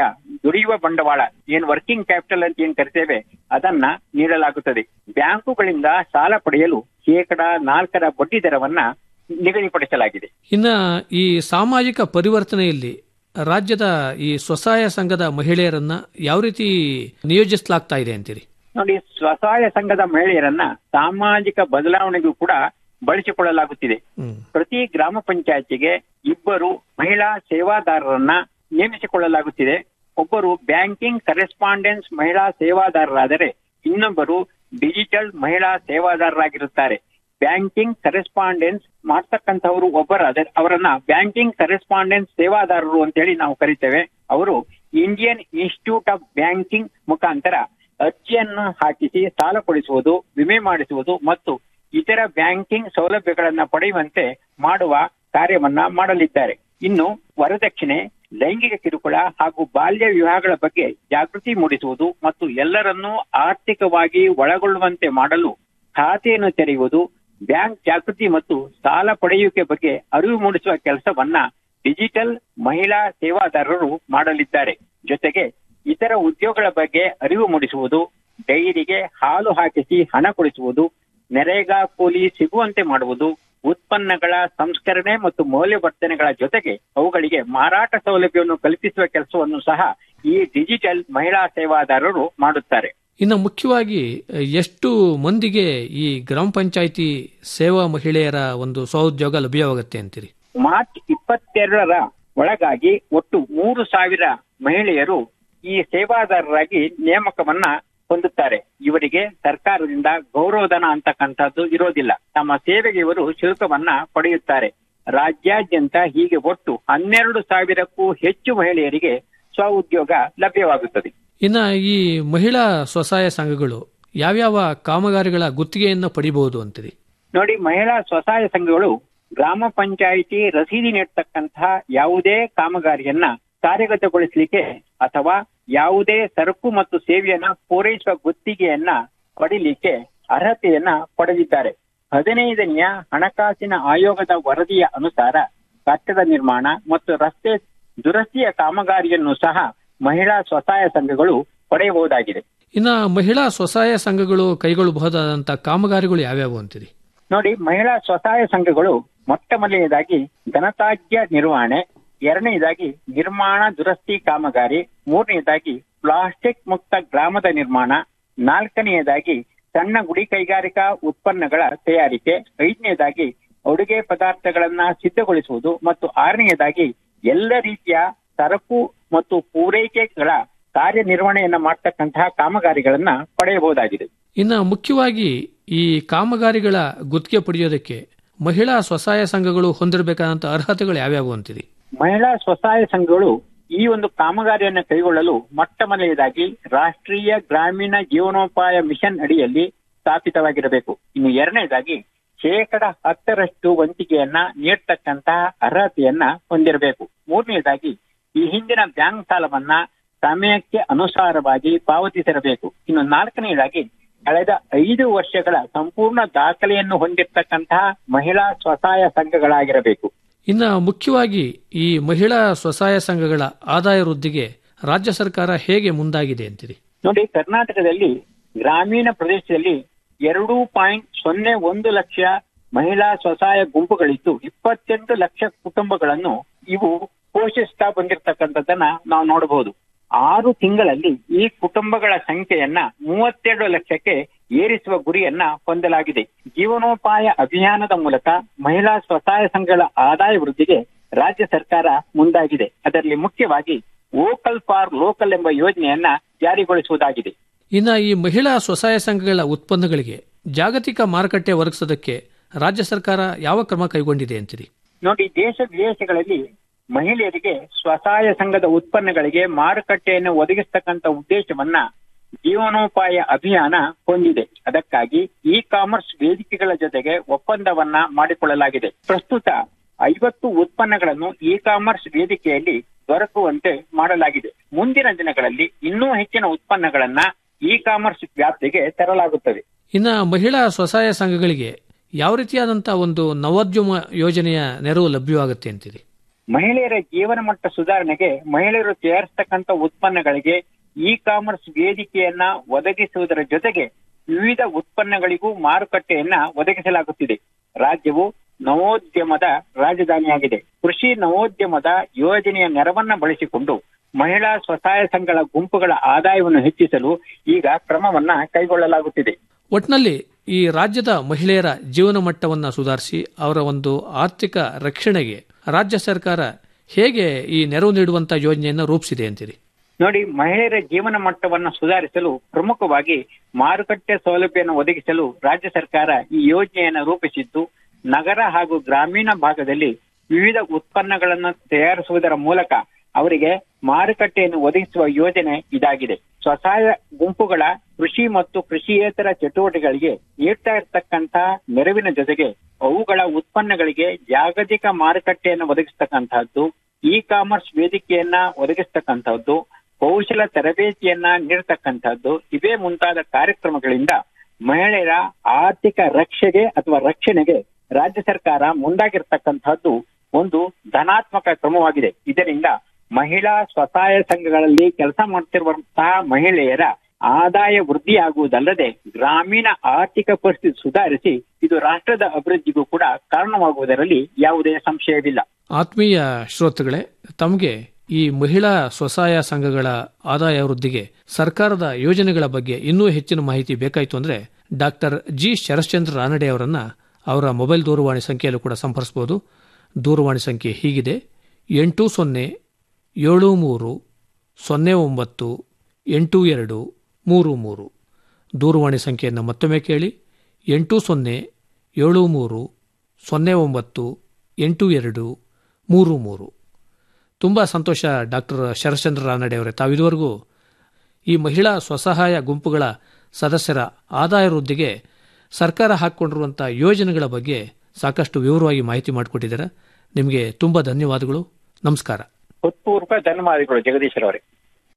ದುಡಿಯುವ ಬಂಡವಾಳ ಏನ್ ವರ್ಕಿಂಗ್ ಕ್ಯಾಪಿಟಲ್ ಅಂತ ಏನ್ ಕರಿತೇವೆ ಅದನ್ನ ನೀಡಲಾಗುತ್ತದೆ ಬ್ಯಾಂಕುಗಳಿಂದ ಸಾಲ ಪಡೆಯಲು ಶೇಕಡ ನಾಲ್ಕರ ಬಡ್ಡಿ ದರವನ್ನ ನಿಗದಿಪಡಿಸಲಾಗಿದೆ ಇನ್ನ ಈ ಸಾಮಾಜಿಕ ಪರಿವರ್ತನೆಯಲ್ಲಿ ರಾಜ್ಯದ ಈ ಸ್ವಸಹಾಯ ಸಂಘದ ಮಹಿಳೆಯರನ್ನ ಯಾವ ರೀತಿ ನಿಯೋಜಿಸಲಾಗ್ತಾ ಇದೆ ಅಂತೀರಿ ನೋಡಿ ಸ್ವಸಹಾಯ ಸಂಘದ ಮಹಿಳೆಯರನ್ನ ಸಾಮಾಜಿಕ ಬದಲಾವಣೆಗೂ ಕೂಡ ಬಳಸಿಕೊಳ್ಳಲಾಗುತ್ತಿದೆ ಹ್ಮ್ ಪ್ರತಿ ಗ್ರಾಮ ಪಂಚಾಯತಿಗೆ ಇಬ್ಬರು ಮಹಿಳಾ ಸೇವಾದಾರರನ್ನ ನೇಮಿಸಿಕೊಳ್ಳಲಾಗುತ್ತಿದೆ ಒಬ್ಬರು ಬ್ಯಾಂಕಿಂಗ್ ಕರೆಸ್ಪಾಂಡೆನ್ಸ್ ಮಹಿಳಾ ಸೇವಾದಾರರಾದರೆ ಇನ್ನೊಬ್ಬರು ಡಿಜಿಟಲ್ ಮಹಿಳಾ ಸೇವಾದಾರರಾಗಿರುತ್ತಾರೆ ಬ್ಯಾಂಕಿಂಗ್ ಕರೆಸ್ಪಾಂಡೆನ್ಸ್ ಮಾಡ್ತಕ್ಕಂಥವರು ಒಬ್ಬರಾದರೆ ಅವರನ್ನ ಬ್ಯಾಂಕಿಂಗ್ ಕರೆಸ್ಪಾಂಡೆನ್ಸ್ ಸೇವಾದಾರರು ಅಂತೇಳಿ ನಾವು ಕರಿತೇವೆ ಅವರು ಇಂಡಿಯನ್ ಇನ್ಸ್ಟಿಟ್ಯೂಟ್ ಆಫ್ ಬ್ಯಾಂಕಿಂಗ್ ಮುಖಾಂತರ ಅರ್ಜಿಯನ್ನು ಹಾಕಿಸಿ ಸಾಲ ಕೊಡಿಸುವುದು ವಿಮೆ ಮಾಡಿಸುವುದು ಮತ್ತು ಇತರ ಬ್ಯಾಂಕಿಂಗ್ ಸೌಲಭ್ಯಗಳನ್ನ ಪಡೆಯುವಂತೆ ಮಾಡುವ ಕಾರ್ಯವನ್ನ ಮಾಡಲಿದ್ದಾರೆ ಇನ್ನು ವರದಕ್ಷಿಣೆ ಲೈಂಗಿಕ ಕಿರುಕುಳ ಹಾಗೂ ಬಾಲ್ಯ ವಿವಾಹಗಳ ಬಗ್ಗೆ ಜಾಗೃತಿ ಮೂಡಿಸುವುದು ಮತ್ತು ಎಲ್ಲರನ್ನೂ ಆರ್ಥಿಕವಾಗಿ ಒಳಗೊಳ್ಳುವಂತೆ ಮಾಡಲು ಖಾತೆಯನ್ನು ತೆರೆಯುವುದು ಬ್ಯಾಂಕ್ ಜಾಗೃತಿ ಮತ್ತು ಸಾಲ ಪಡೆಯುವಿಕೆ ಬಗ್ಗೆ ಅರಿವು ಮೂಡಿಸುವ ಕೆಲಸವನ್ನ ಡಿಜಿಟಲ್ ಮಹಿಳಾ ಸೇವಾದಾರರು ಮಾಡಲಿದ್ದಾರೆ ಜೊತೆಗೆ ಇತರ ಉದ್ಯೋಗಗಳ ಬಗ್ಗೆ ಅರಿವು ಮೂಡಿಸುವುದು ಡೈರಿಗೆ ಹಾಲು ಹಾಕಿಸಿ ಹಣ ಕೊಡಿಸುವುದು ನರೇಗಾ ಕೂಲಿ ಸಿಗುವಂತೆ ಮಾಡುವುದು ಉತ್ಪನ್ನಗಳ ಸಂಸ್ಕರಣೆ ಮತ್ತು ಮೌಲ್ಯವರ್ಧನೆಗಳ ಜೊತೆಗೆ ಅವುಗಳಿಗೆ ಮಾರಾಟ ಸೌಲಭ್ಯವನ್ನು ಕಲ್ಪಿಸುವ ಕೆಲಸವನ್ನು ಸಹ ಈ ಡಿಜಿಟಲ್ ಮಹಿಳಾ ಸೇವಾದಾರರು ಮಾಡುತ್ತಾರೆ ಇನ್ನು ಮುಖ್ಯವಾಗಿ ಎಷ್ಟು ಮಂದಿಗೆ ಈ ಗ್ರಾಮ ಪಂಚಾಯಿತಿ ಸೇವಾ ಮಹಿಳೆಯರ ಒಂದು ಸ್ವಉದ್ಯೋಗ ಲಭ್ಯವಾಗುತ್ತೆ ಅಂತೀರಿ ಮಾರ್ಚ್ ಇಪ್ಪತ್ತೆರಡರ ಒಳಗಾಗಿ ಒಟ್ಟು ಮೂರು ಸಾವಿರ ಮಹಿಳೆಯರು ಈ ಸೇವಾದಾರರಾಗಿ ನೇಮಕವನ್ನ ಹೊಂದುತ್ತಾರೆ ಇವರಿಗೆ ಸರ್ಕಾರದಿಂದ ಗೌರವಧನ ಅಂತಕ್ಕಂಥದ್ದು ಇರೋದಿಲ್ಲ ತಮ್ಮ ಸೇವೆಗೆ ಇವರು ಶುಲ್ಕವನ್ನ ಪಡೆಯುತ್ತಾರೆ ರಾಜ್ಯಾದ್ಯಂತ ಹೀಗೆ ಒಟ್ಟು ಹನ್ನೆರಡು ಸಾವಿರಕ್ಕೂ ಹೆಚ್ಚು ಮಹಿಳೆಯರಿಗೆ ಸ್ವಉದ್ಯೋಗ ಲಭ್ಯವಾಗುತ್ತದೆ ಇನ್ನ ಈ ಮಹಿಳಾ ಸ್ವಸಹಾಯ ಸಂಘಗಳು ಯಾವ್ಯಾವ ಕಾಮಗಾರಿಗಳ ಗುತ್ತಿಗೆಯನ್ನು ಪಡಿಬಹುದು ಅಂತೀರಿ ನೋಡಿ ಮಹಿಳಾ ಸ್ವಸಹಾಯ ಸಂಘಗಳು ಗ್ರಾಮ ಪಂಚಾಯಿತಿ ರಸೀದಿ ನೀಡತಕ್ಕಂತಹ ಯಾವುದೇ ಕಾಮಗಾರಿಯನ್ನ ಕಾರ್ಯಗತಗೊಳಿಸಲಿಕ್ಕೆ ಅಥವಾ ಯಾವುದೇ ಸರಕು ಮತ್ತು ಸೇವೆಯನ್ನ ಪೂರೈಸುವ ಗುತ್ತಿಗೆಯನ್ನ ಪಡಿಲಿಕ್ಕೆ ಅರ್ಹತೆಯನ್ನ ಪಡೆದಿದ್ದಾರೆ ಹದಿನೈದನೆಯ ಹಣಕಾಸಿನ ಆಯೋಗದ ವರದಿಯ ಅನುಸಾರ ಕಟ್ಟಡ ನಿರ್ಮಾಣ ಮತ್ತು ರಸ್ತೆ ದುರಸ್ತಿಯ ಕಾಮಗಾರಿಯನ್ನು ಸಹ ಮಹಿಳಾ ಸ್ವಸಹಾಯ ಸಂಘಗಳು ಪಡೆಯಬಹುದಾಗಿದೆ ಇನ್ನ ಮಹಿಳಾ ಸ್ವಸಹಾಯ ಸಂಘಗಳು ಕೈಗೊಳ್ಳಬಹುದಾದಂತ ಕಾಮಗಾರಿಗಳು ಯಾವ್ಯಾವು ಅಂತೀರಿ ನೋಡಿ ಮಹಿಳಾ ಸ್ವಸಹಾಯ ಸಂಘಗಳು ಮೊಟ್ಟ ಮೊದಲನೇದಾಗಿ ಘನತ್ಯಾಜ್ಯ ನಿರ್ವಹಣೆ ಎರಡನೇದಾಗಿ ನಿರ್ಮಾಣ ದುರಸ್ತಿ ಕಾಮಗಾರಿ ಮೂರನೇದಾಗಿ ಪ್ಲಾಸ್ಟಿಕ್ ಮುಕ್ತ ಗ್ರಾಮದ ನಿರ್ಮಾಣ ನಾಲ್ಕನೆಯದಾಗಿ ಸಣ್ಣ ಗುಡಿ ಕೈಗಾರಿಕಾ ಉತ್ಪನ್ನಗಳ ತಯಾರಿಕೆ ಐದನೇದಾಗಿ ಅಡುಗೆ ಪದಾರ್ಥಗಳನ್ನ ಸಿದ್ಧಗೊಳಿಸುವುದು ಮತ್ತು ಆರನೆಯದಾಗಿ ಎಲ್ಲ ರೀತಿಯ ಸರಕು ಮತ್ತು ಪೂರೈಕೆಗಳ ಕಾರ್ಯನಿರ್ವಹಣೆಯನ್ನ ಮಾಡ್ತಕ್ಕಂತಹ ಕಾಮಗಾರಿಗಳನ್ನ ಪಡೆಯಬಹುದಾಗಿದೆ ಇನ್ನ ಮುಖ್ಯವಾಗಿ ಈ ಕಾಮಗಾರಿಗಳ ಗುತ್ತಿಗೆ ಪಡೆಯೋದಕ್ಕೆ ಮಹಿಳಾ ಸ್ವಸಹಾಯ ಸಂಘಗಳು ಹೊಂದಿರಬೇಕಾದಂತ ಅರ್ಹತೆಗಳು ಯಾವ್ಯಾವು ಅಂತೀರಿ ಮಹಿಳಾ ಸ್ವಸಹಾಯ ಸಂಘಗಳು ಈ ಒಂದು ಕಾಮಗಾರಿಯನ್ನು ಕೈಗೊಳ್ಳಲು ಮೊಟ್ಟ ಮೊದಲನೇದಾಗಿ ರಾಷ್ಟ್ರೀಯ ಗ್ರಾಮೀಣ ಜೀವನೋಪಾಯ ಮಿಷನ್ ಅಡಿಯಲ್ಲಿ ಸ್ಥಾಪಿತವಾಗಿರಬೇಕು ಇನ್ನು ಎರಡನೇದಾಗಿ ಶೇಕಡ ಹತ್ತರಷ್ಟು ವಂತಿಗೆಯನ್ನ ನೀಡ್ತಕ್ಕಂತಹ ಅರ್ಹತೆಯನ್ನ ಹೊಂದಿರಬೇಕು ಮೂರನೇದಾಗಿ ಈ ಹಿಂದಿನ ಬ್ಯಾಂಕ್ ಸಾಲವನ್ನ ಸಮಯಕ್ಕೆ ಅನುಸಾರವಾಗಿ ಪಾವತಿಸಿರಬೇಕು ಇನ್ನು ನಾಲ್ಕನೆಯದಾಗಿ ಕಳೆದ ಐದು ವರ್ಷಗಳ ಸಂಪೂರ್ಣ ದಾಖಲೆಯನ್ನು ಹೊಂದಿರತಕ್ಕಂತಹ ಮಹಿಳಾ ಸ್ವಸಹಾಯ ಸಂಘಗಳಾಗಿರಬೇಕು ಇನ್ನ ಮುಖ್ಯವಾಗಿ ಈ ಮಹಿಳಾ ಸ್ವಸಹಾಯ ಸಂಘಗಳ ಆದಾಯ ವೃದ್ಧಿಗೆ ರಾಜ್ಯ ಸರ್ಕಾರ ಹೇಗೆ ಮುಂದಾಗಿದೆ ಅಂತೀರಿ ನೋಡಿ ಕರ್ನಾಟಕದಲ್ಲಿ ಗ್ರಾಮೀಣ ಪ್ರದೇಶದಲ್ಲಿ ಎರಡು ಪಾಯಿಂಟ್ ಸೊನ್ನೆ ಒಂದು ಲಕ್ಷ ಮಹಿಳಾ ಸ್ವಸಹಾಯ ಗುಂಪುಗಳಿದ್ದು ಇಪ್ಪತ್ತೆಂಟು ಲಕ್ಷ ಕುಟುಂಬಗಳನ್ನು ಇವು ಪೋಷಿಸ್ತಾ ಬಂದಿರತಕ್ಕಂಥದ್ದನ್ನ ನಾವು ನೋಡಬಹುದು ಆರು ತಿಂಗಳಲ್ಲಿ ಈ ಕುಟುಂಬಗಳ ಸಂಖ್ಯೆಯನ್ನ ಮೂವತ್ತೆರಡು ಲಕ್ಷಕ್ಕೆ ಏರಿಸುವ ಗುರಿಯನ್ನ ಹೊಂದಲಾಗಿದೆ ಜೀವನೋಪಾಯ ಅಭಿಯಾನದ ಮೂಲಕ ಮಹಿಳಾ ಸ್ವಸಹಾಯ ಸಂಘಗಳ ಆದಾಯ ವೃದ್ಧಿಗೆ ರಾಜ್ಯ ಸರ್ಕಾರ ಮುಂದಾಗಿದೆ ಅದರಲ್ಲಿ ಮುಖ್ಯವಾಗಿ ವೋಕಲ್ ಫಾರ್ ಲೋಕಲ್ ಎಂಬ ಯೋಜನೆಯನ್ನ ಜಾರಿಗೊಳಿಸುವುದಾಗಿದೆ ಇನ್ನ ಈ ಮಹಿಳಾ ಸ್ವಸಹಾಯ ಸಂಘಗಳ ಉತ್ಪನ್ನಗಳಿಗೆ ಜಾಗತಿಕ ಮಾರುಕಟ್ಟೆ ಒದಗಿಸೋದಕ್ಕೆ ರಾಜ್ಯ ಸರ್ಕಾರ ಯಾವ ಕ್ರಮ ಕೈಗೊಂಡಿದೆ ಅಂತೀರಿ ನೋಡಿ ದೇಶ ವಿದೇಶಗಳಲ್ಲಿ ಮಹಿಳೆಯರಿಗೆ ಸ್ವಸಹಾಯ ಸಂಘದ ಉತ್ಪನ್ನಗಳಿಗೆ ಮಾರುಕಟ್ಟೆಯನ್ನು ಒದಗಿಸ್ತಕ್ಕಂಥ ಉದ್ದೇಶವನ್ನ ಜೀವನೋಪಾಯ ಅಭಿಯಾನ ಹೊಂದಿದೆ ಅದಕ್ಕಾಗಿ ಇ ಕಾಮರ್ಸ್ ವೇದಿಕೆಗಳ ಜೊತೆಗೆ ಒಪ್ಪಂದವನ್ನ ಮಾಡಿಕೊಳ್ಳಲಾಗಿದೆ ಪ್ರಸ್ತುತ ಐವತ್ತು ಉತ್ಪನ್ನಗಳನ್ನು ಇ ಕಾಮರ್ಸ್ ವೇದಿಕೆಯಲ್ಲಿ ದೊರಕುವಂತೆ ಮಾಡಲಾಗಿದೆ ಮುಂದಿನ ದಿನಗಳಲ್ಲಿ ಇನ್ನೂ ಹೆಚ್ಚಿನ ಉತ್ಪನ್ನಗಳನ್ನ ಇ ಕಾಮರ್ಸ್ ವ್ಯಾಪ್ತಿಗೆ ತರಲಾಗುತ್ತದೆ ಇನ್ನ ಮಹಿಳಾ ಸ್ವಸಹಾಯ ಸಂಘಗಳಿಗೆ ಯಾವ ರೀತಿಯಾದಂತಹ ಒಂದು ನವೋದ್ಯಮ ಯೋಜನೆಯ ನೆರವು ಲಭ್ಯವಾಗುತ್ತೆ ಅಂತೀರಿ ಮಹಿಳೆಯರ ಜೀವನ ಮಟ್ಟ ಸುಧಾರಣೆಗೆ ಮಹಿಳೆಯರು ತಯಾರಿಸತಕ್ಕಂತ ಉತ್ಪನ್ನಗಳಿಗೆ ಇ ಕಾಮರ್ಸ್ ವೇದಿಕೆಯನ್ನ ಒದಗಿಸುವುದರ ಜೊತೆಗೆ ವಿವಿಧ ಉತ್ಪನ್ನಗಳಿಗೂ ಮಾರುಕಟ್ಟೆಯನ್ನ ಒದಗಿಸಲಾಗುತ್ತಿದೆ ರಾಜ್ಯವು ನವೋದ್ಯಮದ ರಾಜಧಾನಿಯಾಗಿದೆ ಕೃಷಿ ನವೋದ್ಯಮದ ಯೋಜನೆಯ ನೆರವನ್ನ ಬಳಸಿಕೊಂಡು ಮಹಿಳಾ ಸ್ವಸಹಾಯ ಸಂಘಗಳ ಗುಂಪುಗಳ ಆದಾಯವನ್ನು ಹೆಚ್ಚಿಸಲು ಈಗ ಕ್ರಮವನ್ನ ಕೈಗೊಳ್ಳಲಾಗುತ್ತಿದೆ ಒಟ್ನಲ್ಲಿ ಈ ರಾಜ್ಯದ ಮಹಿಳೆಯರ ಜೀವನ ಮಟ್ಟವನ್ನು ಸುಧಾರಿಸಿ ಅವರ ಒಂದು ಆರ್ಥಿಕ ರಕ್ಷಣೆಗೆ ರಾಜ್ಯ ಸರ್ಕಾರ ಹೇಗೆ ಈ ನೆರವು ನೀಡುವಂತ ಯೋಜನೆಯನ್ನು ರೂಪಿಸಿದೆ ಅಂತೀರಿ ನೋಡಿ ಮಹಿಳೆಯರ ಜೀವನ ಮಟ್ಟವನ್ನು ಸುಧಾರಿಸಲು ಪ್ರಮುಖವಾಗಿ ಮಾರುಕಟ್ಟೆ ಸೌಲಭ್ಯವನ್ನು ಒದಗಿಸಲು ರಾಜ್ಯ ಸರ್ಕಾರ ಈ ಯೋಜನೆಯನ್ನು ರೂಪಿಸಿದ್ದು ನಗರ ಹಾಗೂ ಗ್ರಾಮೀಣ ಭಾಗದಲ್ಲಿ ವಿವಿಧ ಉತ್ಪನ್ನಗಳನ್ನು ತಯಾರಿಸುವುದರ ಮೂಲಕ ಅವರಿಗೆ ಮಾರುಕಟ್ಟೆಯನ್ನು ಒದಗಿಸುವ ಯೋಜನೆ ಇದಾಗಿದೆ ಸ್ವಸಹಾಯ ಗುಂಪುಗಳ ಕೃಷಿ ಮತ್ತು ಕೃಷಿಯೇತರ ಚಟುವಟಿಕೆಗಳಿಗೆ ನೀಡ್ತಾ ಇರತಕ್ಕಂತ ನೆರವಿನ ಜೊತೆಗೆ ಅವುಗಳ ಉತ್ಪನ್ನಗಳಿಗೆ ಜಾಗತಿಕ ಮಾರುಕಟ್ಟೆಯನ್ನು ಒದಗಿಸ್ತಕ್ಕಂತಹದ್ದು ಇ ಕಾಮರ್ಸ್ ವೇದಿಕೆಯನ್ನ ಒದಗಿಸ್ತಕ್ಕಂತಹದ್ದು ಕೌಶಲ ತರಬೇತಿಯನ್ನ ನೀಡತಕ್ಕಂತಹದ್ದು ಇವೇ ಮುಂತಾದ ಕಾರ್ಯಕ್ರಮಗಳಿಂದ ಮಹಿಳೆಯರ ಆರ್ಥಿಕ ರಕ್ಷೆಗೆ ಅಥವಾ ರಕ್ಷಣೆಗೆ ರಾಜ್ಯ ಸರ್ಕಾರ ಮುಂದಾಗಿರ್ತಕ್ಕಂತಹದ್ದು ಒಂದು ಧನಾತ್ಮಕ ಕ್ರಮವಾಗಿದೆ ಇದರಿಂದ ಮಹಿಳಾ ಸ್ವಸಹಾಯ ಸಂಘಗಳಲ್ಲಿ ಕೆಲಸ ಮಾಡ್ತಿರುವಂತಹ ಮಹಿಳೆಯರ ಆದಾಯ ವೃದ್ಧಿಯಾಗುವುದಲ್ಲದೆ ಗ್ರಾಮೀಣ ಆರ್ಥಿಕ ಪರಿಸ್ಥಿತಿ ಸುಧಾರಿಸಿ ಇದು ರಾಷ್ಟ್ರದ ಅಭಿವೃದ್ಧಿಗೂ ಕೂಡ ಕಾರಣವಾಗುವುದರಲ್ಲಿ ಯಾವುದೇ ಸಂಶಯವಿಲ್ಲ ಆತ್ಮೀಯ ಶ್ರೋತೃಗಳೇ ತಮಗೆ ಈ ಮಹಿಳಾ ಸ್ವಸಹಾಯ ಸಂಘಗಳ ಆದಾಯ ವೃದ್ಧಿಗೆ ಸರ್ಕಾರದ ಯೋಜನೆಗಳ ಬಗ್ಗೆ ಇನ್ನೂ ಹೆಚ್ಚಿನ ಮಾಹಿತಿ ಬೇಕಾಯಿತು ಅಂದ್ರೆ ಡಾಕ್ಟರ್ ಜಿ ಶರಶ್ಚಂದ್ರ ರಾನಡೆ ಅವರನ್ನ ಅವರ ಮೊಬೈಲ್ ದೂರವಾಣಿ ಸಂಖ್ಯೆಯಲ್ಲೂ ಕೂಡ ಸಂಪರ್ಸಬಹುದು ದೂರವಾಣಿ ಸಂಖ್ಯೆ ಹೀಗಿದೆ ಎಂಟು ಸೊನ್ನೆ ಏಳು ಮೂರು ಸೊನ್ನೆ ಒಂಬತ್ತು ಎಂಟು ಎರಡು ಮೂರು ಮೂರು ದೂರವಾಣಿ ಸಂಖ್ಯೆಯನ್ನು ಮತ್ತೊಮ್ಮೆ ಕೇಳಿ ಎಂಟು ಸೊನ್ನೆ ಏಳು ಮೂರು ಸೊನ್ನೆ ಒಂಬತ್ತು ಎಂಟು ಎರಡು ಮೂರು ಮೂರು ತುಂಬ ಸಂತೋಷ ಡಾಕ್ಟರ್ ಶರಶ್ಚಂದ್ರ ರಾನಡೆ ಅವರೇ ತಾವಿದುವರೆಗೂ ಈ ಮಹಿಳಾ ಸ್ವಸಹಾಯ ಗುಂಪುಗಳ ಸದಸ್ಯರ ಆದಾಯ ವೃದ್ಧಿಗೆ ಸರ್ಕಾರ ಹಾಕಿಕೊಂಡಿರುವಂಥ ಯೋಜನೆಗಳ ಬಗ್ಗೆ ಸಾಕಷ್ಟು ವಿವರವಾಗಿ ಮಾಹಿತಿ ಮಾಡಿಕೊಟ್ಟಿದ್ದೀರಾ ನಿಮಗೆ ತುಂಬ ಧನ್ಯವಾದಗಳು ನಮಸ್ಕಾರ ಹೃತ್ಪೂರ್ವಕ ಧನ್ಯವಾದಗಳು ಜಗದೀಶ್ ಅವರೇ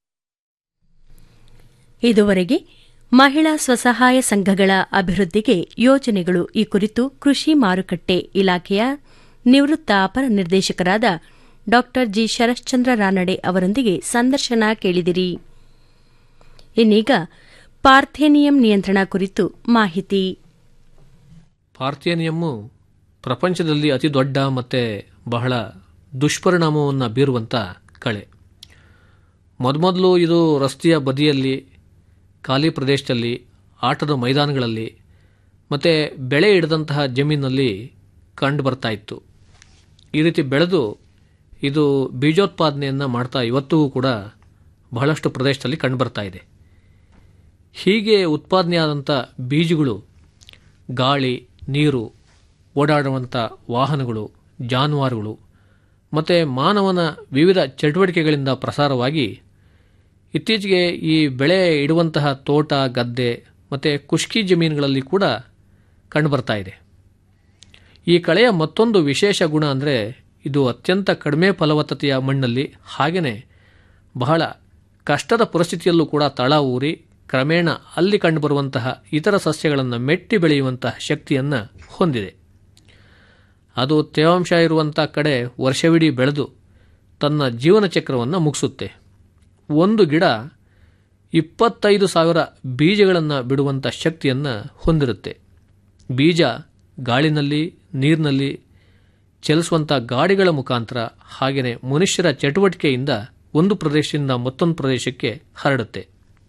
ಇದುವರೆಗೆ ಮಹಿಳಾ ಸ್ವಸಹಾಯ ಸಂಘಗಳ ಅಭಿವೃದ್ಧಿಗೆ ಯೋಜನೆಗಳು ಈ ಕುರಿತು ಕೃಷಿ ಮಾರುಕಟ್ಟೆ ಇಲಾಖೆಯ ನಿವೃತ್ತ ಅಪರ ನಿರ್ದೇಶಕರಾದ ಡಾ ಜಿ ಶರಶ್ಚಂದ್ರ ರಾನಡೆ ಅವರೊಂದಿಗೆ ಸಂದರ್ಶನ ಕೇಳಿದಿರಿ ಇನ್ನೀಗ ಪಾರ್ಥೇನಿಯಂ ನಿಯಂತ್ರಣ ಕುರಿತು ಮಾಹಿತಿ ಪಾರ್ಥೇನಿಯಮ್ಮು ಪ್ರಪಂಚದಲ್ಲಿ ಅತಿ ದೊಡ್ಡ ಮತ್ತು ಬಹಳ ದುಷ್ಪರಿಣಾಮವನ್ನು ಬೀರುವಂಥ ಕಳೆ ಮೊದಮೊದಲು ಇದು ರಸ್ತೆಯ ಬದಿಯಲ್ಲಿ ಖಾಲಿ ಪ್ರದೇಶದಲ್ಲಿ ಆಟದ ಮೈದಾನಗಳಲ್ಲಿ ಮತ್ತು ಬೆಳೆ ಹಿಡಿದಂತಹ ಜಮೀನಲ್ಲಿ ಕಂಡು ಬರ್ತಾ ಇತ್ತು ಈ ರೀತಿ ಬೆಳೆದು ಇದು ಬೀಜೋತ್ಪಾದನೆಯನ್ನು ಮಾಡ್ತಾ ಇವತ್ತಿಗೂ ಕೂಡ ಬಹಳಷ್ಟು ಪ್ರದೇಶದಲ್ಲಿ ಕಂಡುಬರ್ತಾ ಇದೆ ಹೀಗೆ ಉತ್ಪಾದನೆಯಾದಂಥ ಬೀಜಗಳು ಗಾಳಿ ನೀರು ಓಡಾಡುವಂಥ ವಾಹನಗಳು ಜಾನುವಾರುಗಳು ಮತ್ತು ಮಾನವನ ವಿವಿಧ ಚಟುವಟಿಕೆಗಳಿಂದ ಪ್ರಸಾರವಾಗಿ ಇತ್ತೀಚೆಗೆ ಈ ಬೆಳೆ ಇಡುವಂತಹ ತೋಟ ಗದ್ದೆ ಮತ್ತು ಖುಷ್ಕಿ ಜಮೀನುಗಳಲ್ಲಿ ಕೂಡ ಕಂಡುಬರ್ತಾ ಇದೆ ಈ ಕಳೆಯ ಮತ್ತೊಂದು ವಿಶೇಷ ಗುಣ ಅಂದರೆ ಇದು ಅತ್ಯಂತ ಕಡಿಮೆ ಫಲವತ್ತತೆಯ ಮಣ್ಣಲ್ಲಿ ಹಾಗೆಯೇ ಬಹಳ ಕಷ್ಟದ ಪರಿಸ್ಥಿತಿಯಲ್ಲೂ ಕೂಡ ತಳ ಊರಿ ಕ್ರಮೇಣ ಅಲ್ಲಿ ಕಂಡುಬರುವಂತಹ ಇತರ ಸಸ್ಯಗಳನ್ನು ಮೆಟ್ಟಿ ಬೆಳೆಯುವಂತಹ ಶಕ್ತಿಯನ್ನು ಹೊಂದಿದೆ ಅದು ತೇವಾಂಶ ಇರುವಂಥ ಕಡೆ ವರ್ಷವಿಡೀ ಬೆಳೆದು ತನ್ನ ಜೀವನ ಚಕ್ರವನ್ನು ಮುಗಿಸುತ್ತೆ ಒಂದು ಗಿಡ ಇಪ್ಪತ್ತೈದು ಸಾವಿರ ಬೀಜಗಳನ್ನು ಬಿಡುವಂಥ ಶಕ್ತಿಯನ್ನು ಹೊಂದಿರುತ್ತೆ ಬೀಜ ಗಾಳಿನಲ್ಲಿ ನೀರಿನಲ್ಲಿ ಚಲಿಸುವಂಥ ಗಾಡಿಗಳ ಮುಖಾಂತರ ಹಾಗೆಯೇ ಮನುಷ್ಯರ ಚಟುವಟಿಕೆಯಿಂದ ಒಂದು ಪ್ರದೇಶದಿಂದ ಮತ್ತೊಂದು ಪ್ರದೇಶಕ್ಕೆ ಹರಡುತ್ತೆ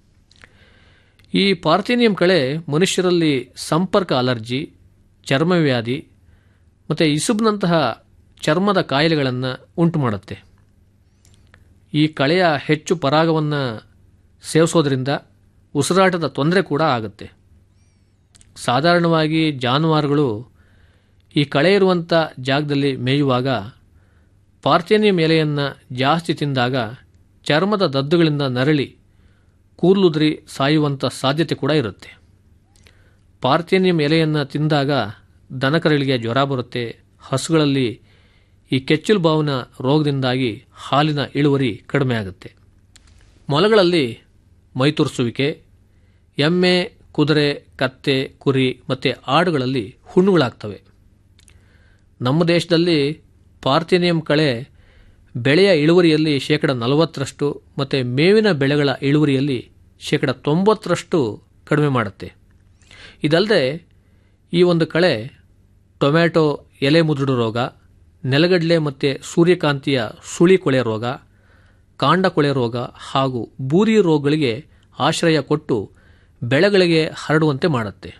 ಈ ಪಾರ್ಥೇನಿಯಂ ಕಳೆ ಮನುಷ್ಯರಲ್ಲಿ ಸಂಪರ್ಕ ಅಲರ್ಜಿ ಚರ್ಮವ್ಯಾಧಿ ಮತ್ತು ಇಸುಬ್ನಂತಹ ಚರ್ಮದ ಕಾಯಿಲೆಗಳನ್ನು ಉಂಟು ಮಾಡುತ್ತೆ ಈ ಕಳೆಯ ಹೆಚ್ಚು ಪರಾಗವನ್ನು ಸೇವಿಸೋದ್ರಿಂದ ಉಸಿರಾಟದ ತೊಂದರೆ ಕೂಡ ಆಗುತ್ತೆ ಸಾಧಾರಣವಾಗಿ ಜಾನುವಾರುಗಳು ಈ ಕಳೆ ಇರುವಂಥ ಜಾಗದಲ್ಲಿ ಮೇಯುವಾಗ ಪಾರ್ಥೇನಿಯಂ ಎಲೆಯನ್ನು ಜಾಸ್ತಿ ತಿಂದಾಗ ಚರ್ಮದ ದದ್ದುಗಳಿಂದ ನರಳಿ ಕೂದಲುದ್ರಿ ಸಾಯುವಂಥ ಸಾಧ್ಯತೆ ಕೂಡ ಇರುತ್ತೆ ಪಾರ್ಥೇನಿಯಂ ಎಲೆಯನ್ನು ತಿಂದಾಗ ದನಕರಳಿಗೆ ಜ್ವರ ಬರುತ್ತೆ ಹಸುಗಳಲ್ಲಿ ಈ ಕೆಚ್ಚಲು ಬಾವಿನ ರೋಗದಿಂದಾಗಿ ಹಾಲಿನ ಇಳುವರಿ ಕಡಿಮೆ ಆಗುತ್ತೆ ಮೊಲಗಳಲ್ಲಿ ಮೈತುರಿಸುವಿಕೆ ಎಮ್ಮೆ ಕುದುರೆ ಕತ್ತೆ ಕುರಿ ಮತ್ತು ಆಡುಗಳಲ್ಲಿ ಹುಣ್ಣುಗಳಾಗ್ತವೆ ನಮ್ಮ ದೇಶದಲ್ಲಿ ಪಾರ್ಥೇನಿಯಂ ಕಳೆ ಬೆಳೆಯ ಇಳುವರಿಯಲ್ಲಿ ಶೇಕಡ ನಲವತ್ತರಷ್ಟು ಮತ್ತು ಮೇವಿನ ಬೆಳೆಗಳ ಇಳುವರಿಯಲ್ಲಿ ಶೇಕಡ ತೊಂಬತ್ತರಷ್ಟು ಕಡಿಮೆ ಮಾಡುತ್ತೆ ಇದಲ್ಲದೆ ಈ ಒಂದು ಕಳೆ ಟೊಮ್ಯಾಟೊ ಎಲೆ ಮುದುಡು ರೋಗ ನೆಲಗಡಲೆ ಮತ್ತು ಸೂರ್ಯಕಾಂತಿಯ ಸುಳಿ ಕೊಳೆ ರೋಗ ಕಾಂಡ ಕೊಳೆ ರೋಗ ಹಾಗೂ ಬೂರಿ ರೋಗಗಳಿಗೆ ಆಶ್ರಯ ಕೊಟ್ಟು ಬೆಳೆಗಳಿಗೆ ಹರಡುವಂತೆ ಮಾಡುತ್ತೆ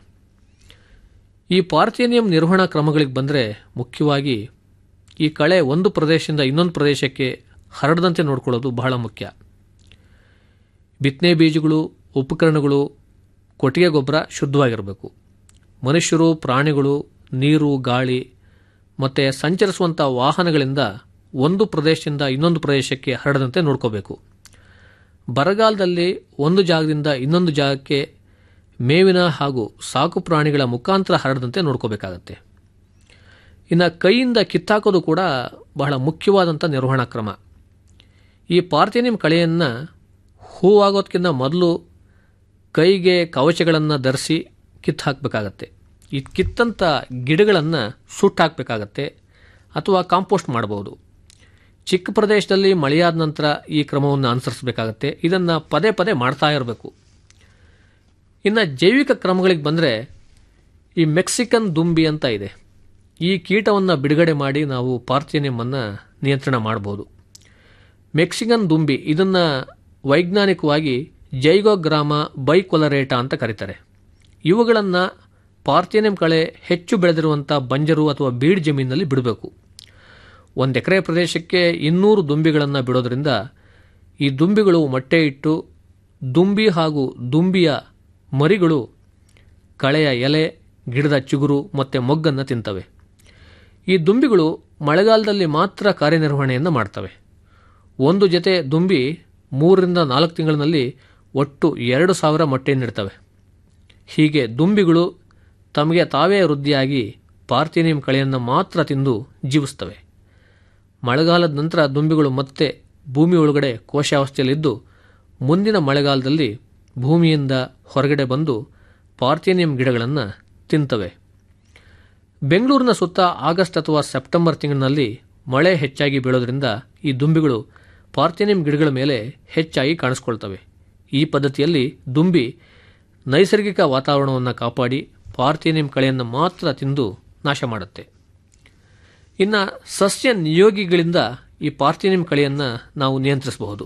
ಈ ಪಾರ್ಥೇನಿಯಂ ನಿರ್ವಹಣಾ ಕ್ರಮಗಳಿಗೆ ಬಂದರೆ ಮುಖ್ಯವಾಗಿ ಈ ಕಳೆ ಒಂದು ಪ್ರದೇಶದಿಂದ ಇನ್ನೊಂದು ಪ್ರದೇಶಕ್ಕೆ ಹರಡದಂತೆ ನೋಡ್ಕೊಳ್ಳೋದು ಬಹಳ ಮುಖ್ಯ ಬಿತ್ತನೆ ಬೀಜಗಳು ಉಪಕರಣಗಳು ಕೊಟ್ಟಿಗೆ ಗೊಬ್ಬರ ಶುದ್ಧವಾಗಿರಬೇಕು ಮನುಷ್ಯರು ಪ್ರಾಣಿಗಳು ನೀರು ಗಾಳಿ ಮತ್ತು ಸಂಚರಿಸುವಂಥ ವಾಹನಗಳಿಂದ ಒಂದು ಪ್ರದೇಶದಿಂದ ಇನ್ನೊಂದು ಪ್ರದೇಶಕ್ಕೆ ಹರಡದಂತೆ ನೋಡ್ಕೋಬೇಕು ಬರಗಾಲದಲ್ಲಿ ಒಂದು ಜಾಗದಿಂದ ಇನ್ನೊಂದು ಜಾಗಕ್ಕೆ ಮೇವಿನ ಹಾಗೂ ಸಾಕು ಪ್ರಾಣಿಗಳ ಮುಖಾಂತರ ಹರಡದಂತೆ ನೋಡ್ಕೋಬೇಕಾಗತ್ತೆ ಇನ್ನು ಕೈಯಿಂದ ಕಿತ್ತಾಕೋದು ಕೂಡ ಬಹಳ ಮುಖ್ಯವಾದಂಥ ನಿರ್ವಹಣಾ ಕ್ರಮ ಈ ಪಾರ್ಥೇನಿಯಂ ಕಳೆಯನ್ನು ಹೂವಾಗೋದಕ್ಕಿಂತ ಮೊದಲು ಕೈಗೆ ಕವಚಗಳನ್ನು ಧರಿಸಿ ಕಿತ್ತು ಹಾಕಬೇಕಾಗತ್ತೆ ಈ ಕಿತ್ತಂಥ ಗಿಡಗಳನ್ನು ಸುಟ್ಟು ಹಾಕಬೇಕಾಗತ್ತೆ ಅಥವಾ ಕಾಂಪೋಸ್ಟ್ ಮಾಡಬಹುದು ಚಿಕ್ಕ ಪ್ರದೇಶದಲ್ಲಿ ಮಳೆಯಾದ ನಂತರ ಈ ಕ್ರಮವನ್ನು ಅನುಸರಿಸಬೇಕಾಗತ್ತೆ ಇದನ್ನು ಪದೇ ಪದೇ ಮಾಡ್ತಾ ಇರಬೇಕು ಇನ್ನು ಜೈವಿಕ ಕ್ರಮಗಳಿಗೆ ಬಂದರೆ ಈ ಮೆಕ್ಸಿಕನ್ ದುಂಬಿ ಅಂತ ಇದೆ ಈ ಕೀಟವನ್ನು ಬಿಡುಗಡೆ ಮಾಡಿ ನಾವು ಪಾರ್ಥೇನಿಯಮನ್ನು ನಿಯಂತ್ರಣ ಮಾಡಬಹುದು ಮೆಕ್ಸಿಕನ್ ದುಂಬಿ ಇದನ್ನು ವೈಜ್ಞಾನಿಕವಾಗಿ ಜೈಗೋಗ್ರಾಮ ಬೈಕೊಲರೇಟ ಅಂತ ಕರೀತಾರೆ ಇವುಗಳನ್ನು ಪಾರ್ಥೇನಿಯಂ ಕಳೆ ಹೆಚ್ಚು ಬೆಳೆದಿರುವಂಥ ಬಂಜರು ಅಥವಾ ಬೀಡ್ ಜಮೀನಿನಲ್ಲಿ ಬಿಡಬೇಕು ಒಂದು ಎಕರೆ ಪ್ರದೇಶಕ್ಕೆ ಇನ್ನೂರು ದುಂಬಿಗಳನ್ನು ಬಿಡೋದ್ರಿಂದ ಈ ದುಂಬಿಗಳು ಮೊಟ್ಟೆ ಇಟ್ಟು ದುಂಬಿ ಹಾಗೂ ದುಂಬಿಯ ಮರಿಗಳು ಕಳೆಯ ಎಲೆ ಗಿಡದ ಚಿಗುರು ಮತ್ತು ಮೊಗ್ಗನ್ನು ತಿಂತವೆ ಈ ದುಂಬಿಗಳು ಮಳೆಗಾಲದಲ್ಲಿ ಮಾತ್ರ ಕಾರ್ಯನಿರ್ವಹಣೆಯನ್ನು ಮಾಡ್ತವೆ ಒಂದು ಜೊತೆ ದುಂಬಿ ಮೂರರಿಂದ ನಾಲ್ಕು ತಿಂಗಳಿನಲ್ಲಿ ಒಟ್ಟು ಎರಡು ಸಾವಿರ ಮೊಟ್ಟೆ ನೀಡ್ತವೆ ಹೀಗೆ ದುಂಬಿಗಳು ತಮಗೆ ತಾವೇ ವೃದ್ಧಿಯಾಗಿ ಪಾರ್ಥೇನಿಯಂ ಕಳೆಯನ್ನು ಮಾತ್ರ ತಿಂದು ಜೀವಿಸ್ತವೆ ಮಳೆಗಾಲದ ನಂತರ ದುಂಬಿಗಳು ಮತ್ತೆ ಭೂಮಿ ಒಳಗಡೆ ಕೋಶಾವಸ್ಥೆಯಲ್ಲಿದ್ದು ಮುಂದಿನ ಮಳೆಗಾಲದಲ್ಲಿ ಭೂಮಿಯಿಂದ ಹೊರಗಡೆ ಬಂದು ಪಾರ್ಥೇನಿಯಂ ಗಿಡಗಳನ್ನು ತಿಂತವೆ ಬೆಂಗಳೂರಿನ ಸುತ್ತ ಆಗಸ್ಟ್ ಅಥವಾ ಸೆಪ್ಟೆಂಬರ್ ತಿಂಗಳಿನಲ್ಲಿ ಮಳೆ ಹೆಚ್ಚಾಗಿ ಬೀಳೋದ್ರಿಂದ ಈ ದುಂಬಿಗಳು ಪಾರ್ಥೇನಿಯಂ ಗಿಡಗಳ ಮೇಲೆ ಹೆಚ್ಚಾಗಿ ಕಾಣಿಸ್ಕೊಳ್ತವೆ ಈ ಪದ್ಧತಿಯಲ್ಲಿ ದುಂಬಿ ನೈಸರ್ಗಿಕ ವಾತಾವರಣವನ್ನು ಕಾಪಾಡಿ ಪಾರ್ಥೇನಿಯಂ ಕಳೆಯನ್ನು ಮಾತ್ರ ತಿಂದು ನಾಶ ಮಾಡುತ್ತೆ ಇನ್ನು ಸಸ್ಯ ನಿಯೋಗಿಗಳಿಂದ ಈ ಪಾರ್ಥೇನಿಯಂ ಕಳೆಯನ್ನು ನಾವು ನಿಯಂತ್ರಿಸಬಹುದು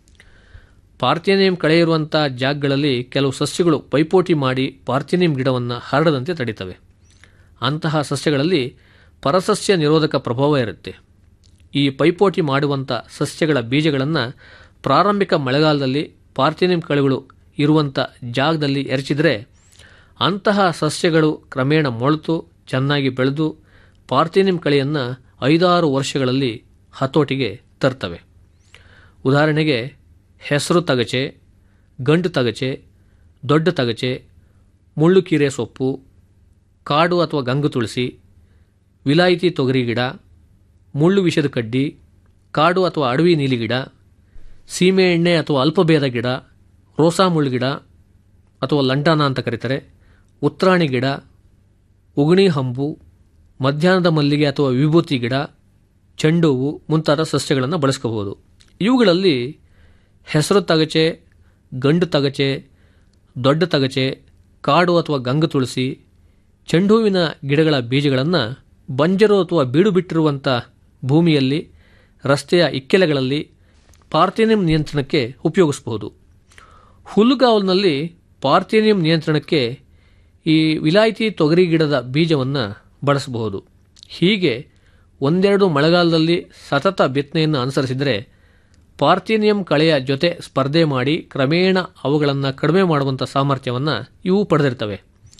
ಪಾರ್ಥೇನಿಯಂ ಕಳೆ ಇರುವಂಥ ಜಾಗಗಳಲ್ಲಿ ಕೆಲವು ಸಸ್ಯಗಳು ಪೈಪೋಟಿ ಮಾಡಿ ಪಾರ್ಥೇನಿಯಂ ಗಿಡವನ್ನು ಹರಡದಂತೆ ತಡೀತವೆ ಅಂತಹ ಸಸ್ಯಗಳಲ್ಲಿ ಪರಸಸ್ಯ ನಿರೋಧಕ ಪ್ರಭಾವ ಇರುತ್ತೆ ಈ ಪೈಪೋಟಿ ಮಾಡುವಂಥ ಸಸ್ಯಗಳ ಬೀಜಗಳನ್ನು ಪ್ರಾರಂಭಿಕ ಮಳೆಗಾಲದಲ್ಲಿ ಪಾರ್ಥೇನಿಯಂ ಕಳೆಗಳು ಇರುವಂಥ ಜಾಗದಲ್ಲಿ ಎರಚಿದರೆ ಅಂತಹ ಸಸ್ಯಗಳು ಕ್ರಮೇಣ ಮೊಳೆತು ಚೆನ್ನಾಗಿ ಬೆಳೆದು ಪಾರ್ಥೇನಿಯಂ ಕಳೆಯನ್ನು ಐದಾರು ವರ್ಷಗಳಲ್ಲಿ ಹತೋಟಿಗೆ ತರ್ತವೆ ಉದಾಹರಣೆಗೆ ಹೆಸರು ತಗಚೆ ಗಂಡು ತಗಚೆ ದೊಡ್ಡ ತಗಚೆ ಮುಳ್ಳುಕೀರೆ ಸೊಪ್ಪು ಕಾಡು ಅಥವಾ ಗಂಗು ತುಳಸಿ ವಿಲಾಯಿತಿ ತೊಗರಿ ಗಿಡ ಮುಳ್ಳು ವಿಷದ ಕಡ್ಡಿ ಕಾಡು ಅಥವಾ ಅಡವಿ ನೀಲಿ ಗಿಡ ಸೀಮೆ ಎಣ್ಣೆ ಅಥವಾ ಅಲ್ಪಭೇದ ಗಿಡ ರೋಸಾ ಮುಳ್ಳು ಗಿಡ ಅಥವಾ ಲಂಟಾನ ಅಂತ ಕರೀತಾರೆ ಉತ್ರಾಣಿ ಗಿಡ ಉಗುಣಿ ಹಂಬು ಮಧ್ಯಾಹ್ನದ ಮಲ್ಲಿಗೆ ಅಥವಾ ವಿಭೂತಿ ಗಿಡ ಚೆಂಡು ಹೂವು ಮುಂತಾದ ಸಸ್ಯಗಳನ್ನು ಬಳಸ್ಕೋಬಹುದು ಇವುಗಳಲ್ಲಿ ಹೆಸರು ತಗಚೆ ಗಂಡು ತಗಚೆ ದೊಡ್ಡ ತಗಚೆ ಕಾಡು ಅಥವಾ ಗಂಗು ತುಳಸಿ ಚೆಂಡು ಹೂವಿನ ಗಿಡಗಳ ಬೀಜಗಳನ್ನು ಬಂಜರು ಅಥವಾ ಬೀಡು ಬಿಟ್ಟಿರುವಂಥ ಭೂಮಿಯಲ್ಲಿ ರಸ್ತೆಯ ಇಕ್ಕೆಲೆಗಳಲ್ಲಿ ಪಾರ್ಥೇನಿಯಂ ನಿಯಂತ್ರಣಕ್ಕೆ ಉಪಯೋಗಿಸಬಹುದು ಹುಲ್ಲುಗಾವಲಿನಲ್ಲಿ ಪಾರ್ಥೇನಿಯಂ ನಿಯಂತ್ರಣಕ್ಕೆ ಈ ವಿಲಾಯಿತಿ ತೊಗರಿ ಗಿಡದ ಬೀಜವನ್ನು ಬಳಸಬಹುದು ಹೀಗೆ ಒಂದೆರಡು ಮಳೆಗಾಲದಲ್ಲಿ ಸತತ ಬಿತ್ತನೆಯನ್ನು ಅನುಸರಿಸಿದರೆ ಪಾರ್ಥೇನಿಯಂ ಕಳೆಯ ಜೊತೆ ಸ್ಪರ್ಧೆ ಮಾಡಿ ಕ್ರಮೇಣ ಅವುಗಳನ್ನು ಕಡಿಮೆ ಮಾಡುವಂಥ ಸಾಮರ್ಥ್ಯವನ್ನು ಇವು ಪಡೆದಿರ್ತವೆ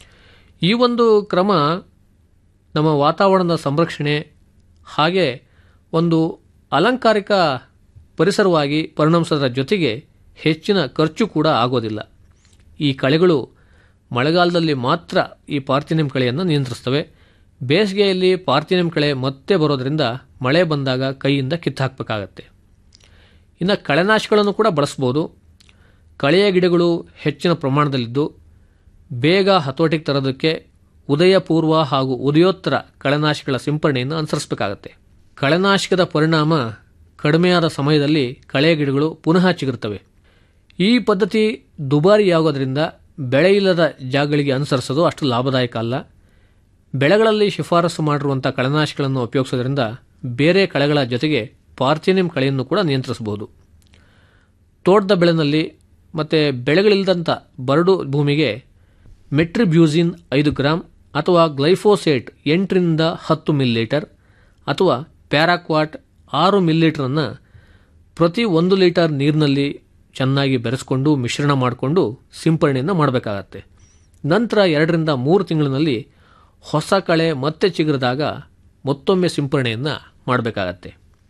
ಈ ಒಂದು ಕ್ರಮ ನಮ್ಮ ವಾತಾವರಣದ ಸಂರಕ್ಷಣೆ ಹಾಗೆ ಒಂದು ಅಲಂಕಾರಿಕ ಪರಿಸರವಾಗಿ ಪರಿಣಮಿಸೋದರ ಜೊತೆಗೆ ಹೆಚ್ಚಿನ ಖರ್ಚು ಕೂಡ ಆಗೋದಿಲ್ಲ ಈ ಕಳೆಗಳು ಮಳೆಗಾಲದಲ್ಲಿ ಮಾತ್ರ ಈ ಪಾರ್ಥೇನಿಯಂ ಕಳೆಯನ್ನು ನಿಯಂತ್ರಿಸ್ತವೆ ಬೇಸಿಗೆಯಲ್ಲಿ ಪಾರ್ಥೇನಿಯಂ ಕಳೆ ಮತ್ತೆ ಬರೋದರಿಂದ ಮಳೆ ಬಂದಾಗ ಕೈಯಿಂದ ಕಿತ್ತಾಕಬೇಕಾಗತ್ತೆ ಇನ್ನು ಕಳೆನಾಶಗಳನ್ನು ಕೂಡ ಬಳಸ್ಬೋದು ಕಳೆಯ ಗಿಡಗಳು ಹೆಚ್ಚಿನ ಪ್ರಮಾಣದಲ್ಲಿದ್ದು ಬೇಗ ಹತೋಟಿಗೆ ತರೋದಕ್ಕೆ ಉದಯ ಪೂರ್ವ ಹಾಗೂ ಉದಯೋತ್ತರ ಕಳೆನಾಶಕಗಳ ಸಿಂಪರಣೆಯನ್ನು ಅನುಸರಿಸಬೇಕಾಗತ್ತೆ ಕಳೆನಾಶಕದ ಪರಿಣಾಮ ಕಡಿಮೆಯಾದ ಸಮಯದಲ್ಲಿ ಕಳೆ ಗಿಡಗಳು ಪುನಃ ಚಿಗುರುತ್ತವೆ ಈ ಪದ್ಧತಿ ದುಬಾರಿಯಾಗೋದ್ರಿಂದ ಬೆಳೆ ಇಲ್ಲದ ಜಾಗಗಳಿಗೆ ಅನುಸರಿಸೋದು ಅಷ್ಟು ಲಾಭದಾಯಕ ಅಲ್ಲ ಬೆಳೆಗಳಲ್ಲಿ ಶಿಫಾರಸು ಮಾಡಿರುವಂಥ ಕಳೆನಾಶಕಗಳನ್ನು ಉಪಯೋಗಿಸೋದ್ರಿಂದ ಬೇರೆ ಕಳೆಗಳ ಜೊತೆಗೆ ಪಾರ್ಥೇನಿಯಂ ಕಳೆಯನ್ನು ಕೂಡ ನಿಯಂತ್ರಿಸಬಹುದು ತೋಟದ ಬೆಳೆನಲ್ಲಿ ಮತ್ತು ಬೆಳೆಗಳಿಲ್ಲದಂಥ ಬರಡು ಭೂಮಿಗೆ ಮೆಟ್ರಿಬ್ಯೂಸಿನ್ ಐದು ಗ್ರಾಂ ಅಥವಾ ಗ್ಲೈಫೋಸೇಟ್ ಎಂಟರಿಂದ ಹತ್ತು ಮಿಲಿಲೀಟರ್ ಅಥವಾ ಪ್ಯಾರಾಕ್ವಾಟ್ ಆರು ಮಿಲಿಲೀಟರನ್ನು ಪ್ರತಿ ಒಂದು ಲೀಟರ್ ನೀರಿನಲ್ಲಿ ಚೆನ್ನಾಗಿ ಬೆರೆಸ್ಕೊಂಡು ಮಿಶ್ರಣ ಮಾಡಿಕೊಂಡು ಸಿಂಪರಣೆಯನ್ನು ಮಾಡಬೇಕಾಗತ್ತೆ ನಂತರ ಎರಡರಿಂದ ಮೂರು ತಿಂಗಳಿನಲ್ಲಿ ಹೊಸ ಕಳೆ ಮತ್ತೆ ಚಿಗುರಿದಾಗ ಮತ್ತೊಮ್ಮೆ ಸಿಂಪರಣೆಯನ್ನು ಮಾಡಬೇಕಾಗತ್ತೆ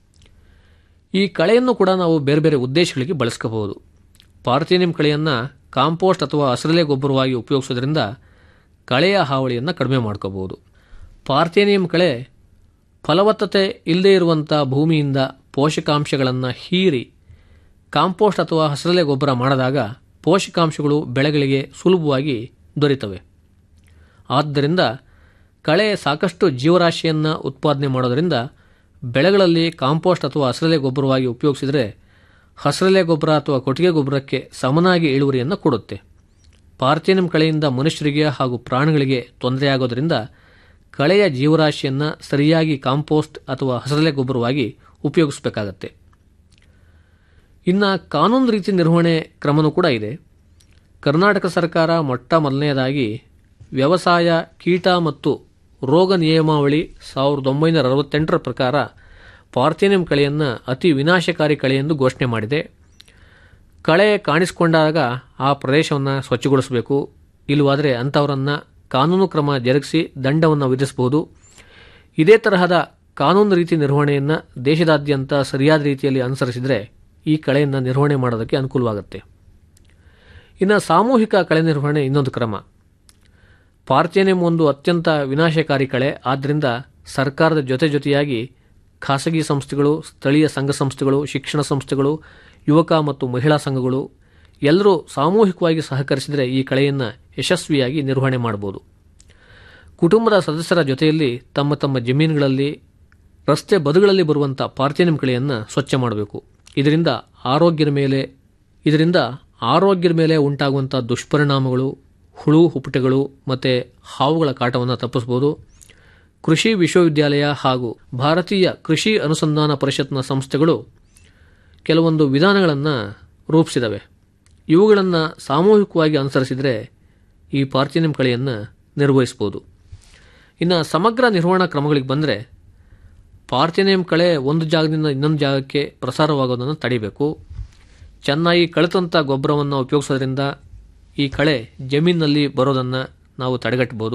ಈ ಕಳೆಯನ್ನು ಕೂಡ ನಾವು ಬೇರೆ ಬೇರೆ ಉದ್ದೇಶಗಳಿಗೆ ಬಳಸ್ಕೋಬಹುದು ಪಾರ್ಥೇನಿಯಂ ಕಳೆಯನ್ನು ಕಾಂಪೋಸ್ಟ್ ಅಥವಾ ಹಸಿರಲೆ ಗೊಬ್ಬರವಾಗಿ ಉಪಯೋಗಿಸೋದ್ರಿಂದ ಕಳೆಯ ಹಾವಳಿಯನ್ನು ಕಡಿಮೆ ಮಾಡ್ಕೋಬಹುದು ಪಾರ್ಥೇನಿಯಂ ಕಳೆ ಫಲವತ್ತತೆ ಇಲ್ಲದೇ ಇರುವಂಥ ಭೂಮಿಯಿಂದ ಪೋಷಕಾಂಶಗಳನ್ನು ಹೀರಿ ಕಾಂಪೋಸ್ಟ್ ಅಥವಾ ಹಸಿರಲೆ ಗೊಬ್ಬರ ಮಾಡಿದಾಗ ಪೋಷಕಾಂಶಗಳು ಬೆಳೆಗಳಿಗೆ ಸುಲಭವಾಗಿ ದೊರೆತವೆ ಆದ್ದರಿಂದ ಕಳೆ ಸಾಕಷ್ಟು ಜೀವರಾಶಿಯನ್ನು ಉತ್ಪಾದನೆ ಮಾಡೋದರಿಂದ ಬೆಳೆಗಳಲ್ಲಿ ಕಾಂಪೋಸ್ಟ್ ಅಥವಾ ಹಸಿರಲೆ ಗೊಬ್ಬರವಾಗಿ ಉಪಯೋಗಿಸಿದರೆ ಹಸಿರಲೆ ಗೊಬ್ಬರ ಅಥವಾ ಕೊಟ್ಟಿಗೆ ಗೊಬ್ಬರಕ್ಕೆ ಸಮನಾಗಿ ಇಳುವರಿಯನ್ನು ಕೊಡುತ್ತೆ ಪಾರ್ಥೇನಿಯಂ ಕಳೆಯಿಂದ ಮನುಷ್ಯರಿಗೆ ಹಾಗೂ ಪ್ರಾಣಿಗಳಿಗೆ ತೊಂದರೆಯಾಗೋದರಿಂದ ಕಳೆಯ ಜೀವರಾಶಿಯನ್ನು ಸರಿಯಾಗಿ ಕಾಂಪೋಸ್ಟ್ ಅಥವಾ ಹಸಿರಲೆ ಗೊಬ್ಬರವಾಗಿ ಉಪಯೋಗಿಸಬೇಕಾಗತ್ತೆ ಇನ್ನು ಕಾನೂನು ರೀತಿ ನಿರ್ವಹಣೆ ಕ್ರಮನೂ ಕೂಡ ಇದೆ ಕರ್ನಾಟಕ ಸರ್ಕಾರ ಮೊಟ್ಟ ಮೊದಲನೆಯದಾಗಿ ವ್ಯವಸಾಯ ಕೀಟ ಮತ್ತು ರೋಗ ನಿಯಮಾವಳಿ ಸಾವಿರದ ಒಂಬೈನೂರ ಅರವತ್ತೆಂಟರ ಪ್ರಕಾರ ಪಾರ್ಥೇನಿಯಂ ಕಳೆಯನ್ನು ಅತಿ ವಿನಾಶಕಾರಿ ಕಳೆ ಎಂದು ಘೋಷಣೆ ಮಾಡಿದೆ ಕಳೆ ಕಾಣಿಸಿಕೊಂಡಾಗ ಆ ಪ್ರದೇಶವನ್ನು ಸ್ವಚ್ಛಗೊಳಿಸಬೇಕು ಇಲ್ಲವಾದರೆ ಅಂಥವರನ್ನು ಕಾನೂನು ಕ್ರಮ ಜರುಗಿಸಿ ದಂಡವನ್ನು ವಿಧಿಸಬಹುದು ಇದೇ ತರಹದ ಕಾನೂನು ರೀತಿ ನಿರ್ವಹಣೆಯನ್ನು ದೇಶದಾದ್ಯಂತ ಸರಿಯಾದ ರೀತಿಯಲ್ಲಿ ಅನುಸರಿಸಿದರೆ ಈ ಕಳೆಯನ್ನು ನಿರ್ವಹಣೆ ಮಾಡೋದಕ್ಕೆ ಅನುಕೂಲವಾಗುತ್ತೆ ಇನ್ನು ಸಾಮೂಹಿಕ ಕಳೆ ನಿರ್ವಹಣೆ ಇನ್ನೊಂದು ಕ್ರಮ ಪಾರ್ಥೇನಿಯಂ ಒಂದು ಅತ್ಯಂತ ವಿನಾಶಕಾರಿ ಕಳೆ ಆದ್ದರಿಂದ ಸರ್ಕಾರದ ಜೊತೆ ಜೊತೆಯಾಗಿ ಖಾಸಗಿ ಸಂಸ್ಥೆಗಳು ಸ್ಥಳೀಯ ಸಂಘ ಸಂಸ್ಥೆಗಳು ಶಿಕ್ಷಣ ಸಂಸ್ಥೆಗಳು ಯುವಕ ಮತ್ತು ಮಹಿಳಾ ಸಂಘಗಳು ಎಲ್ಲರೂ ಸಾಮೂಹಿಕವಾಗಿ ಸಹಕರಿಸಿದರೆ ಈ ಕಳೆಯನ್ನು ಯಶಸ್ವಿಯಾಗಿ ನಿರ್ವಹಣೆ ಮಾಡಬಹುದು ಕುಟುಂಬದ ಸದಸ್ಯರ ಜೊತೆಯಲ್ಲಿ ತಮ್ಮ ತಮ್ಮ ಜಮೀನುಗಳಲ್ಲಿ ರಸ್ತೆ ಬದುಗಳಲ್ಲಿ ಬರುವಂಥ ಪಾರ್ಥೇನಿಯಂ ಕಳೆಯನ್ನು ಸ್ವಚ್ಛ ಮಾಡಬೇಕು ಇದರಿಂದ ಆರೋಗ್ಯದ ಮೇಲೆ ಇದರಿಂದ ಆರೋಗ್ಯದ ಮೇಲೆ ಉಂಟಾಗುವಂಥ ದುಷ್ಪರಿಣಾಮಗಳು ಹುಳು ಹುಪ್ಪಟೆಗಳು ಮತ್ತು ಹಾವುಗಳ ಕಾಟವನ್ನು ತಪ್ಪಿಸಬಹುದು ಕೃಷಿ ವಿಶ್ವವಿದ್ಯಾಲಯ ಹಾಗೂ ಭಾರತೀಯ ಕೃಷಿ ಅನುಸಂಧಾನ ಪರಿಷತ್ನ ಸಂಸ್ಥೆಗಳು ಕೆಲವೊಂದು ವಿಧಾನಗಳನ್ನು ರೂಪಿಸಿದವೆ ಇವುಗಳನ್ನು ಸಾಮೂಹಿಕವಾಗಿ ಅನುಸರಿಸಿದರೆ ಈ ಪಾರ್ಥೇನಿಯಂ ಕಳೆಯನ್ನು ನಿರ್ವಹಿಸ್ಬೋದು ಇನ್ನು ಸಮಗ್ರ ನಿರ್ವಹಣಾ ಕ್ರಮಗಳಿಗೆ ಬಂದರೆ ಪಾರ್ಥೇನಿಯಂ ಕಳೆ ಒಂದು ಜಾಗದಿಂದ ಇನ್ನೊಂದು ಜಾಗಕ್ಕೆ ಪ್ರಸಾರವಾಗೋದನ್ನು ತಡಿಬೇಕು ಚೆನ್ನಾಗಿ ಕಳೆತಂಥ ಗೊಬ್ಬರವನ್ನು ಉಪಯೋಗಿಸೋದ್ರಿಂದ ಈ ಕಳೆ ಜಮೀನಿನಲ್ಲಿ ಬರೋದನ್ನು ನಾವು ತಡೆಗಟ್ಟಬಹುದು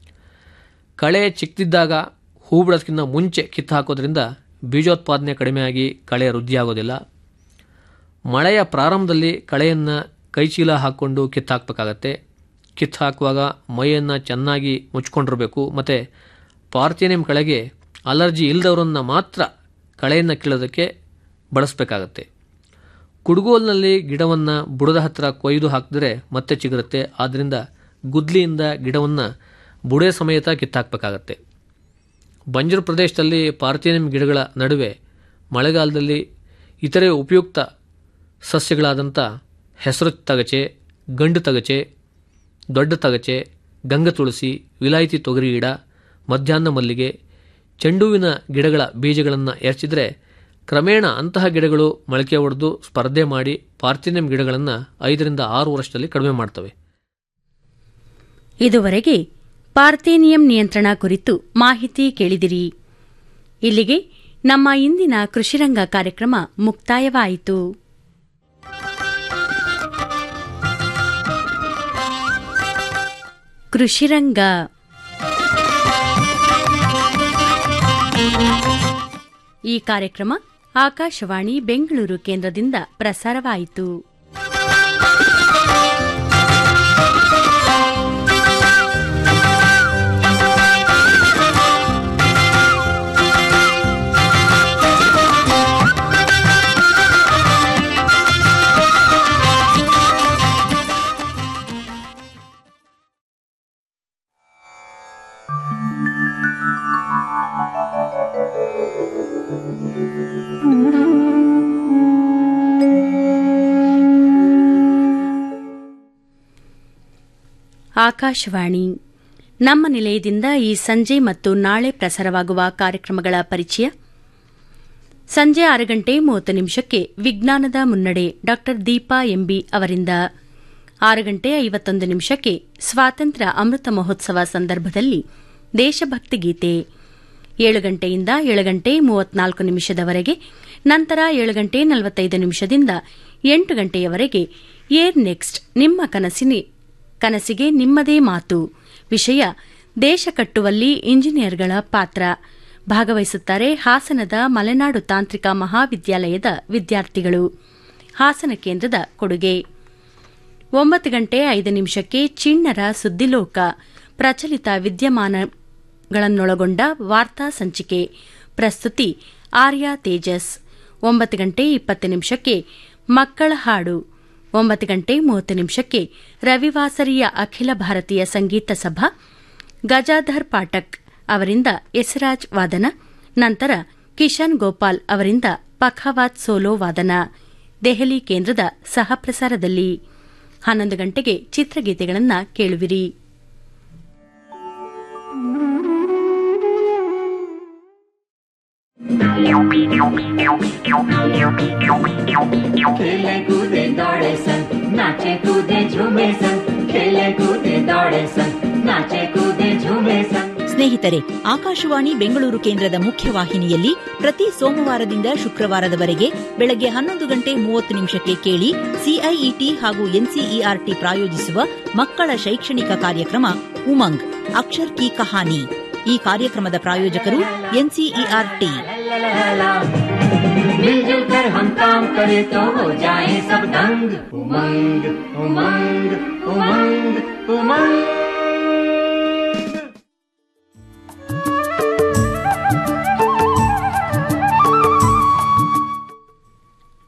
ಕಳೆ ಚಿಕ್ಕದಿದ್ದಾಗ ಹೂ ಬಿಡೋದಕ್ಕಿಂತ ಮುಂಚೆ ಕಿತ್ತು ಹಾಕೋದ್ರಿಂದ ಬೀಜೋತ್ಪಾದನೆ ಕಡಿಮೆಯಾಗಿ ಕಳೆ ವೃದ್ಧಿಯಾಗೋದಿಲ್ಲ ಮಳೆಯ ಪ್ರಾರಂಭದಲ್ಲಿ ಕಳೆಯನ್ನು ಕೈಚೀಲ ಹಾಕ್ಕೊಂಡು ಕಿತ್ತು ಹಾಕಬೇಕಾಗತ್ತೆ ಕಿತ್ತು ಹಾಕುವಾಗ ಮೈಯನ್ನು ಚೆನ್ನಾಗಿ ಮುಚ್ಕೊಂಡಿರಬೇಕು ಮತ್ತು ಪಾರ್ಥೇನಿಯಂ ಕಳೆಗೆ ಅಲರ್ಜಿ ಇಲ್ಲದವರನ್ನ ಮಾತ್ರ ಕಳೆಯನ್ನು ಕೀಳೋದಕ್ಕೆ ಬಳಸಬೇಕಾಗತ್ತೆ ಕುಡುಗೋಲಿನಲ್ಲಿ ಗಿಡವನ್ನು ಬುಡದ ಹತ್ತಿರ ಕೊಯ್ದು ಹಾಕಿದ್ರೆ ಮತ್ತೆ ಚಿಗುರುತ್ತೆ ಆದ್ದರಿಂದ ಗುದ್ಲಿಯಿಂದ ಗಿಡವನ್ನು ಬುಡೆ ಸಮೇತ ಕಿತ್ತಾಕಬೇಕಾಗತ್ತೆ ಬಂಜರು ಪ್ರದೇಶದಲ್ಲಿ ಪಾರ್ಥೇನಿಯಂ ಗಿಡಗಳ ನಡುವೆ ಮಳೆಗಾಲದಲ್ಲಿ ಇತರೆ ಉಪಯುಕ್ತ ಸಸ್ಯಗಳಾದಂಥ ಹೆಸರು ತಗಚೆ ಗಂಡು ತಗಚೆ ದೊಡ್ಡ ತಗಚೆ ಗಂಗ ತುಳಸಿ ವಿಲಾಯಿತಿ ತೊಗರಿ ಗಿಡ ಮಧ್ಯಾಹ್ನ ಮಲ್ಲಿಗೆ ಚೆಂಡುವಿನ ಗಿಡಗಳ ಬೀಜಗಳನ್ನು ಎರಚಿದರೆ ಕ್ರಮೇಣ ಅಂತಹ ಗಿಡಗಳು ಮೊಳಕೆ ಹೊಡೆದು ಸ್ಪರ್ಧೆ ಮಾಡಿ ಪಾರ್ಥೇನಿಯಂ ಗಿಡಗಳನ್ನು ಐದರಿಂದ ಆರು ವರ್ಷದಲ್ಲಿ ಕಡಿಮೆ ಮಾಡ್ತವೆ ಇದುವರೆಗೆ ಪಾರ್ಥೇನಿಯಂ ನಿಯಂತ್ರಣ ಕುರಿತು ಮಾಹಿತಿ ಕೇಳಿದಿರಿ ಇಲ್ಲಿಗೆ ನಮ್ಮ ಇಂದಿನ ಕೃಷಿರಂಗ ಕಾರ್ಯಕ್ರಮ ಮುಕ್ತಾಯವಾಯಿತು ಕೃಷಿರಂಗ ಈ ಕಾರ್ಯಕ್ರಮ ಆಕಾಶವಾಣಿ ಬೆಂಗಳೂರು ಕೇಂದ್ರದಿಂದ ಪ್ರಸಾರವಾಯಿತು Thank you. ಆಕಾಶವಾಣಿ ನಮ್ಮ ನಿಲಯದಿಂದ ಈ ಸಂಜೆ ಮತ್ತು ನಾಳೆ ಪ್ರಸಾರವಾಗುವ ಕಾರ್ಯಕ್ರಮಗಳ ಪರಿಚಯ ಸಂಜೆ ಆರು ಗಂಟೆ ಮೂವತ್ತು ನಿಮಿಷಕ್ಕೆ ವಿಜ್ಞಾನದ ಮುನ್ನಡೆ ಡಾ ದೀಪಾ ಎಂಬಿ ಅವರಿಂದ ಆರು ಗಂಟೆ ಐವತ್ತೊಂದು ನಿಮಿಷಕ್ಕೆ ಸ್ವಾತಂತ್ರ್ಯ ಅಮೃತ ಮಹೋತ್ಸವ ಸಂದರ್ಭದಲ್ಲಿ ದೇಶಭಕ್ತಿ ಗೀತೆ ಏಳು ಗಂಟೆಯಿಂದ ಏಳು ಗಂಟೆ ಮೂವತ್ನಾಲ್ಕು ನಿಮಿಷದವರೆಗೆ ನಂತರ ಏಳು ಗಂಟೆ ನಲವತ್ತೈದು ನಿಮಿಷದಿಂದ ಎಂಟು ಗಂಟೆಯವರೆಗೆ ಏರ್ ನೆಕ್ಸ್ಟ್ ನಿಮ್ಮ ಕನಸಿನ ಕನಸಿಗೆ ನಿಮ್ಮದೇ ಮಾತು ವಿಷಯ ದೇಶ ಕಟ್ಟುವಲ್ಲಿ ಇಂಜಿನಿಯರ್ಗಳ ಪಾತ್ರ ಭಾಗವಹಿಸುತ್ತಾರೆ ಹಾಸನದ ಮಲೆನಾಡು ತಾಂತ್ರಿಕ ಮಹಾವಿದ್ಯಾಲಯದ ವಿದ್ಯಾರ್ಥಿಗಳು ಹಾಸನ ಕೇಂದ್ರದ ಕೊಡುಗೆ ಒಂಬತ್ತು ಗಂಟೆ ಐದು ನಿಮಿಷಕ್ಕೆ ಚಿಣ್ಣರ ಸುದ್ದಿಲೋಕ ಪ್ರಚಲಿತ ವಿದ್ಯಮಾನಗಳನ್ನೊಳಗೊಂಡ ವಾರ್ತಾ ಸಂಚಿಕೆ ಪ್ರಸ್ತುತಿ ಆರ್ಯ ತೇಜಸ್ ಒಂಬತ್ತು ಗಂಟೆ ಇಪ್ಪತ್ತು ನಿಮಿಷಕ್ಕೆ ಮಕ್ಕಳ ಹಾಡು ಒಂಬತ್ತು ಗಂಟೆ ಮೂವತ್ತು ನಿಮಿಷಕ್ಕೆ ರವಿವಾಸರಿಯ ಅಖಿಲ ಭಾರತೀಯ ಸಂಗೀತ ಸಭಾ ಗಜಾಧರ್ ಪಾಠಕ್ ಅವರಿಂದ ಎಸರಾಜ್ ವಾದನ ನಂತರ ಕಿಶನ್ ಗೋಪಾಲ್ ಅವರಿಂದ ಪಖವಾತ್ ಸೋಲೋ ವಾದನ ದೆಹಲಿ ಕೇಂದ್ರದ ಸಹಪ್ರಸಾರದಲ್ಲಿ ಹನ್ನೊಂದು ಗಂಟೆಗೆ ಚಿತ್ರಗೀತೆಗಳನ್ನು ಕೇಳುವಿರಿ खेले कूदे दौड़े सन नाचे कूदे झूमे सन खेले कूदे दौड़े सन नाचे कूदे झूमे सन ಸ್ನೇಹಿತರೆ ಆಕಾಶವಾಣಿ ಬೆಂಗಳೂರು ಕೇಂದ್ರದ ಮುಖ್ಯವಾಹಿನಿಯಲ್ಲಿ ಪ್ರತಿ ಸೋಮವಾರದಿಂದ ಶುಕ್ರವಾರದವರೆಗೆ ಬೆಳಗ್ಗೆ ಹನ್ನೊಂದು ಗಂಟೆ ಮೂವತ್ತು ನಿಮಿಷಕ್ಕೆ ಕೇಳಿ ಸಿಐಇಟಿ ಹಾಗೂ ಎನ್ಸಿಇಆರ್ಟಿ ಪ್ರಾಯೋಜಿಸುವ ಮಕ್ಕಳ ಶೈಕ್ಷಣಿಕ ಕಾರ್ಯಕ್ರಮ ಉಮಂಗ್ ಅಕ್ಷರ್ ಕಿ ಕಹಾನಿ ಈ ಕಾರ್ಯಕ್ರಮದ ಪ್ರಾಯೋಜಕರು ಎನ್ಸಿಇಆರ್ಟಿ मिलजुल कर हम काम करें तो हो जाए सब दंग उमंग उमंग उमंग उमंग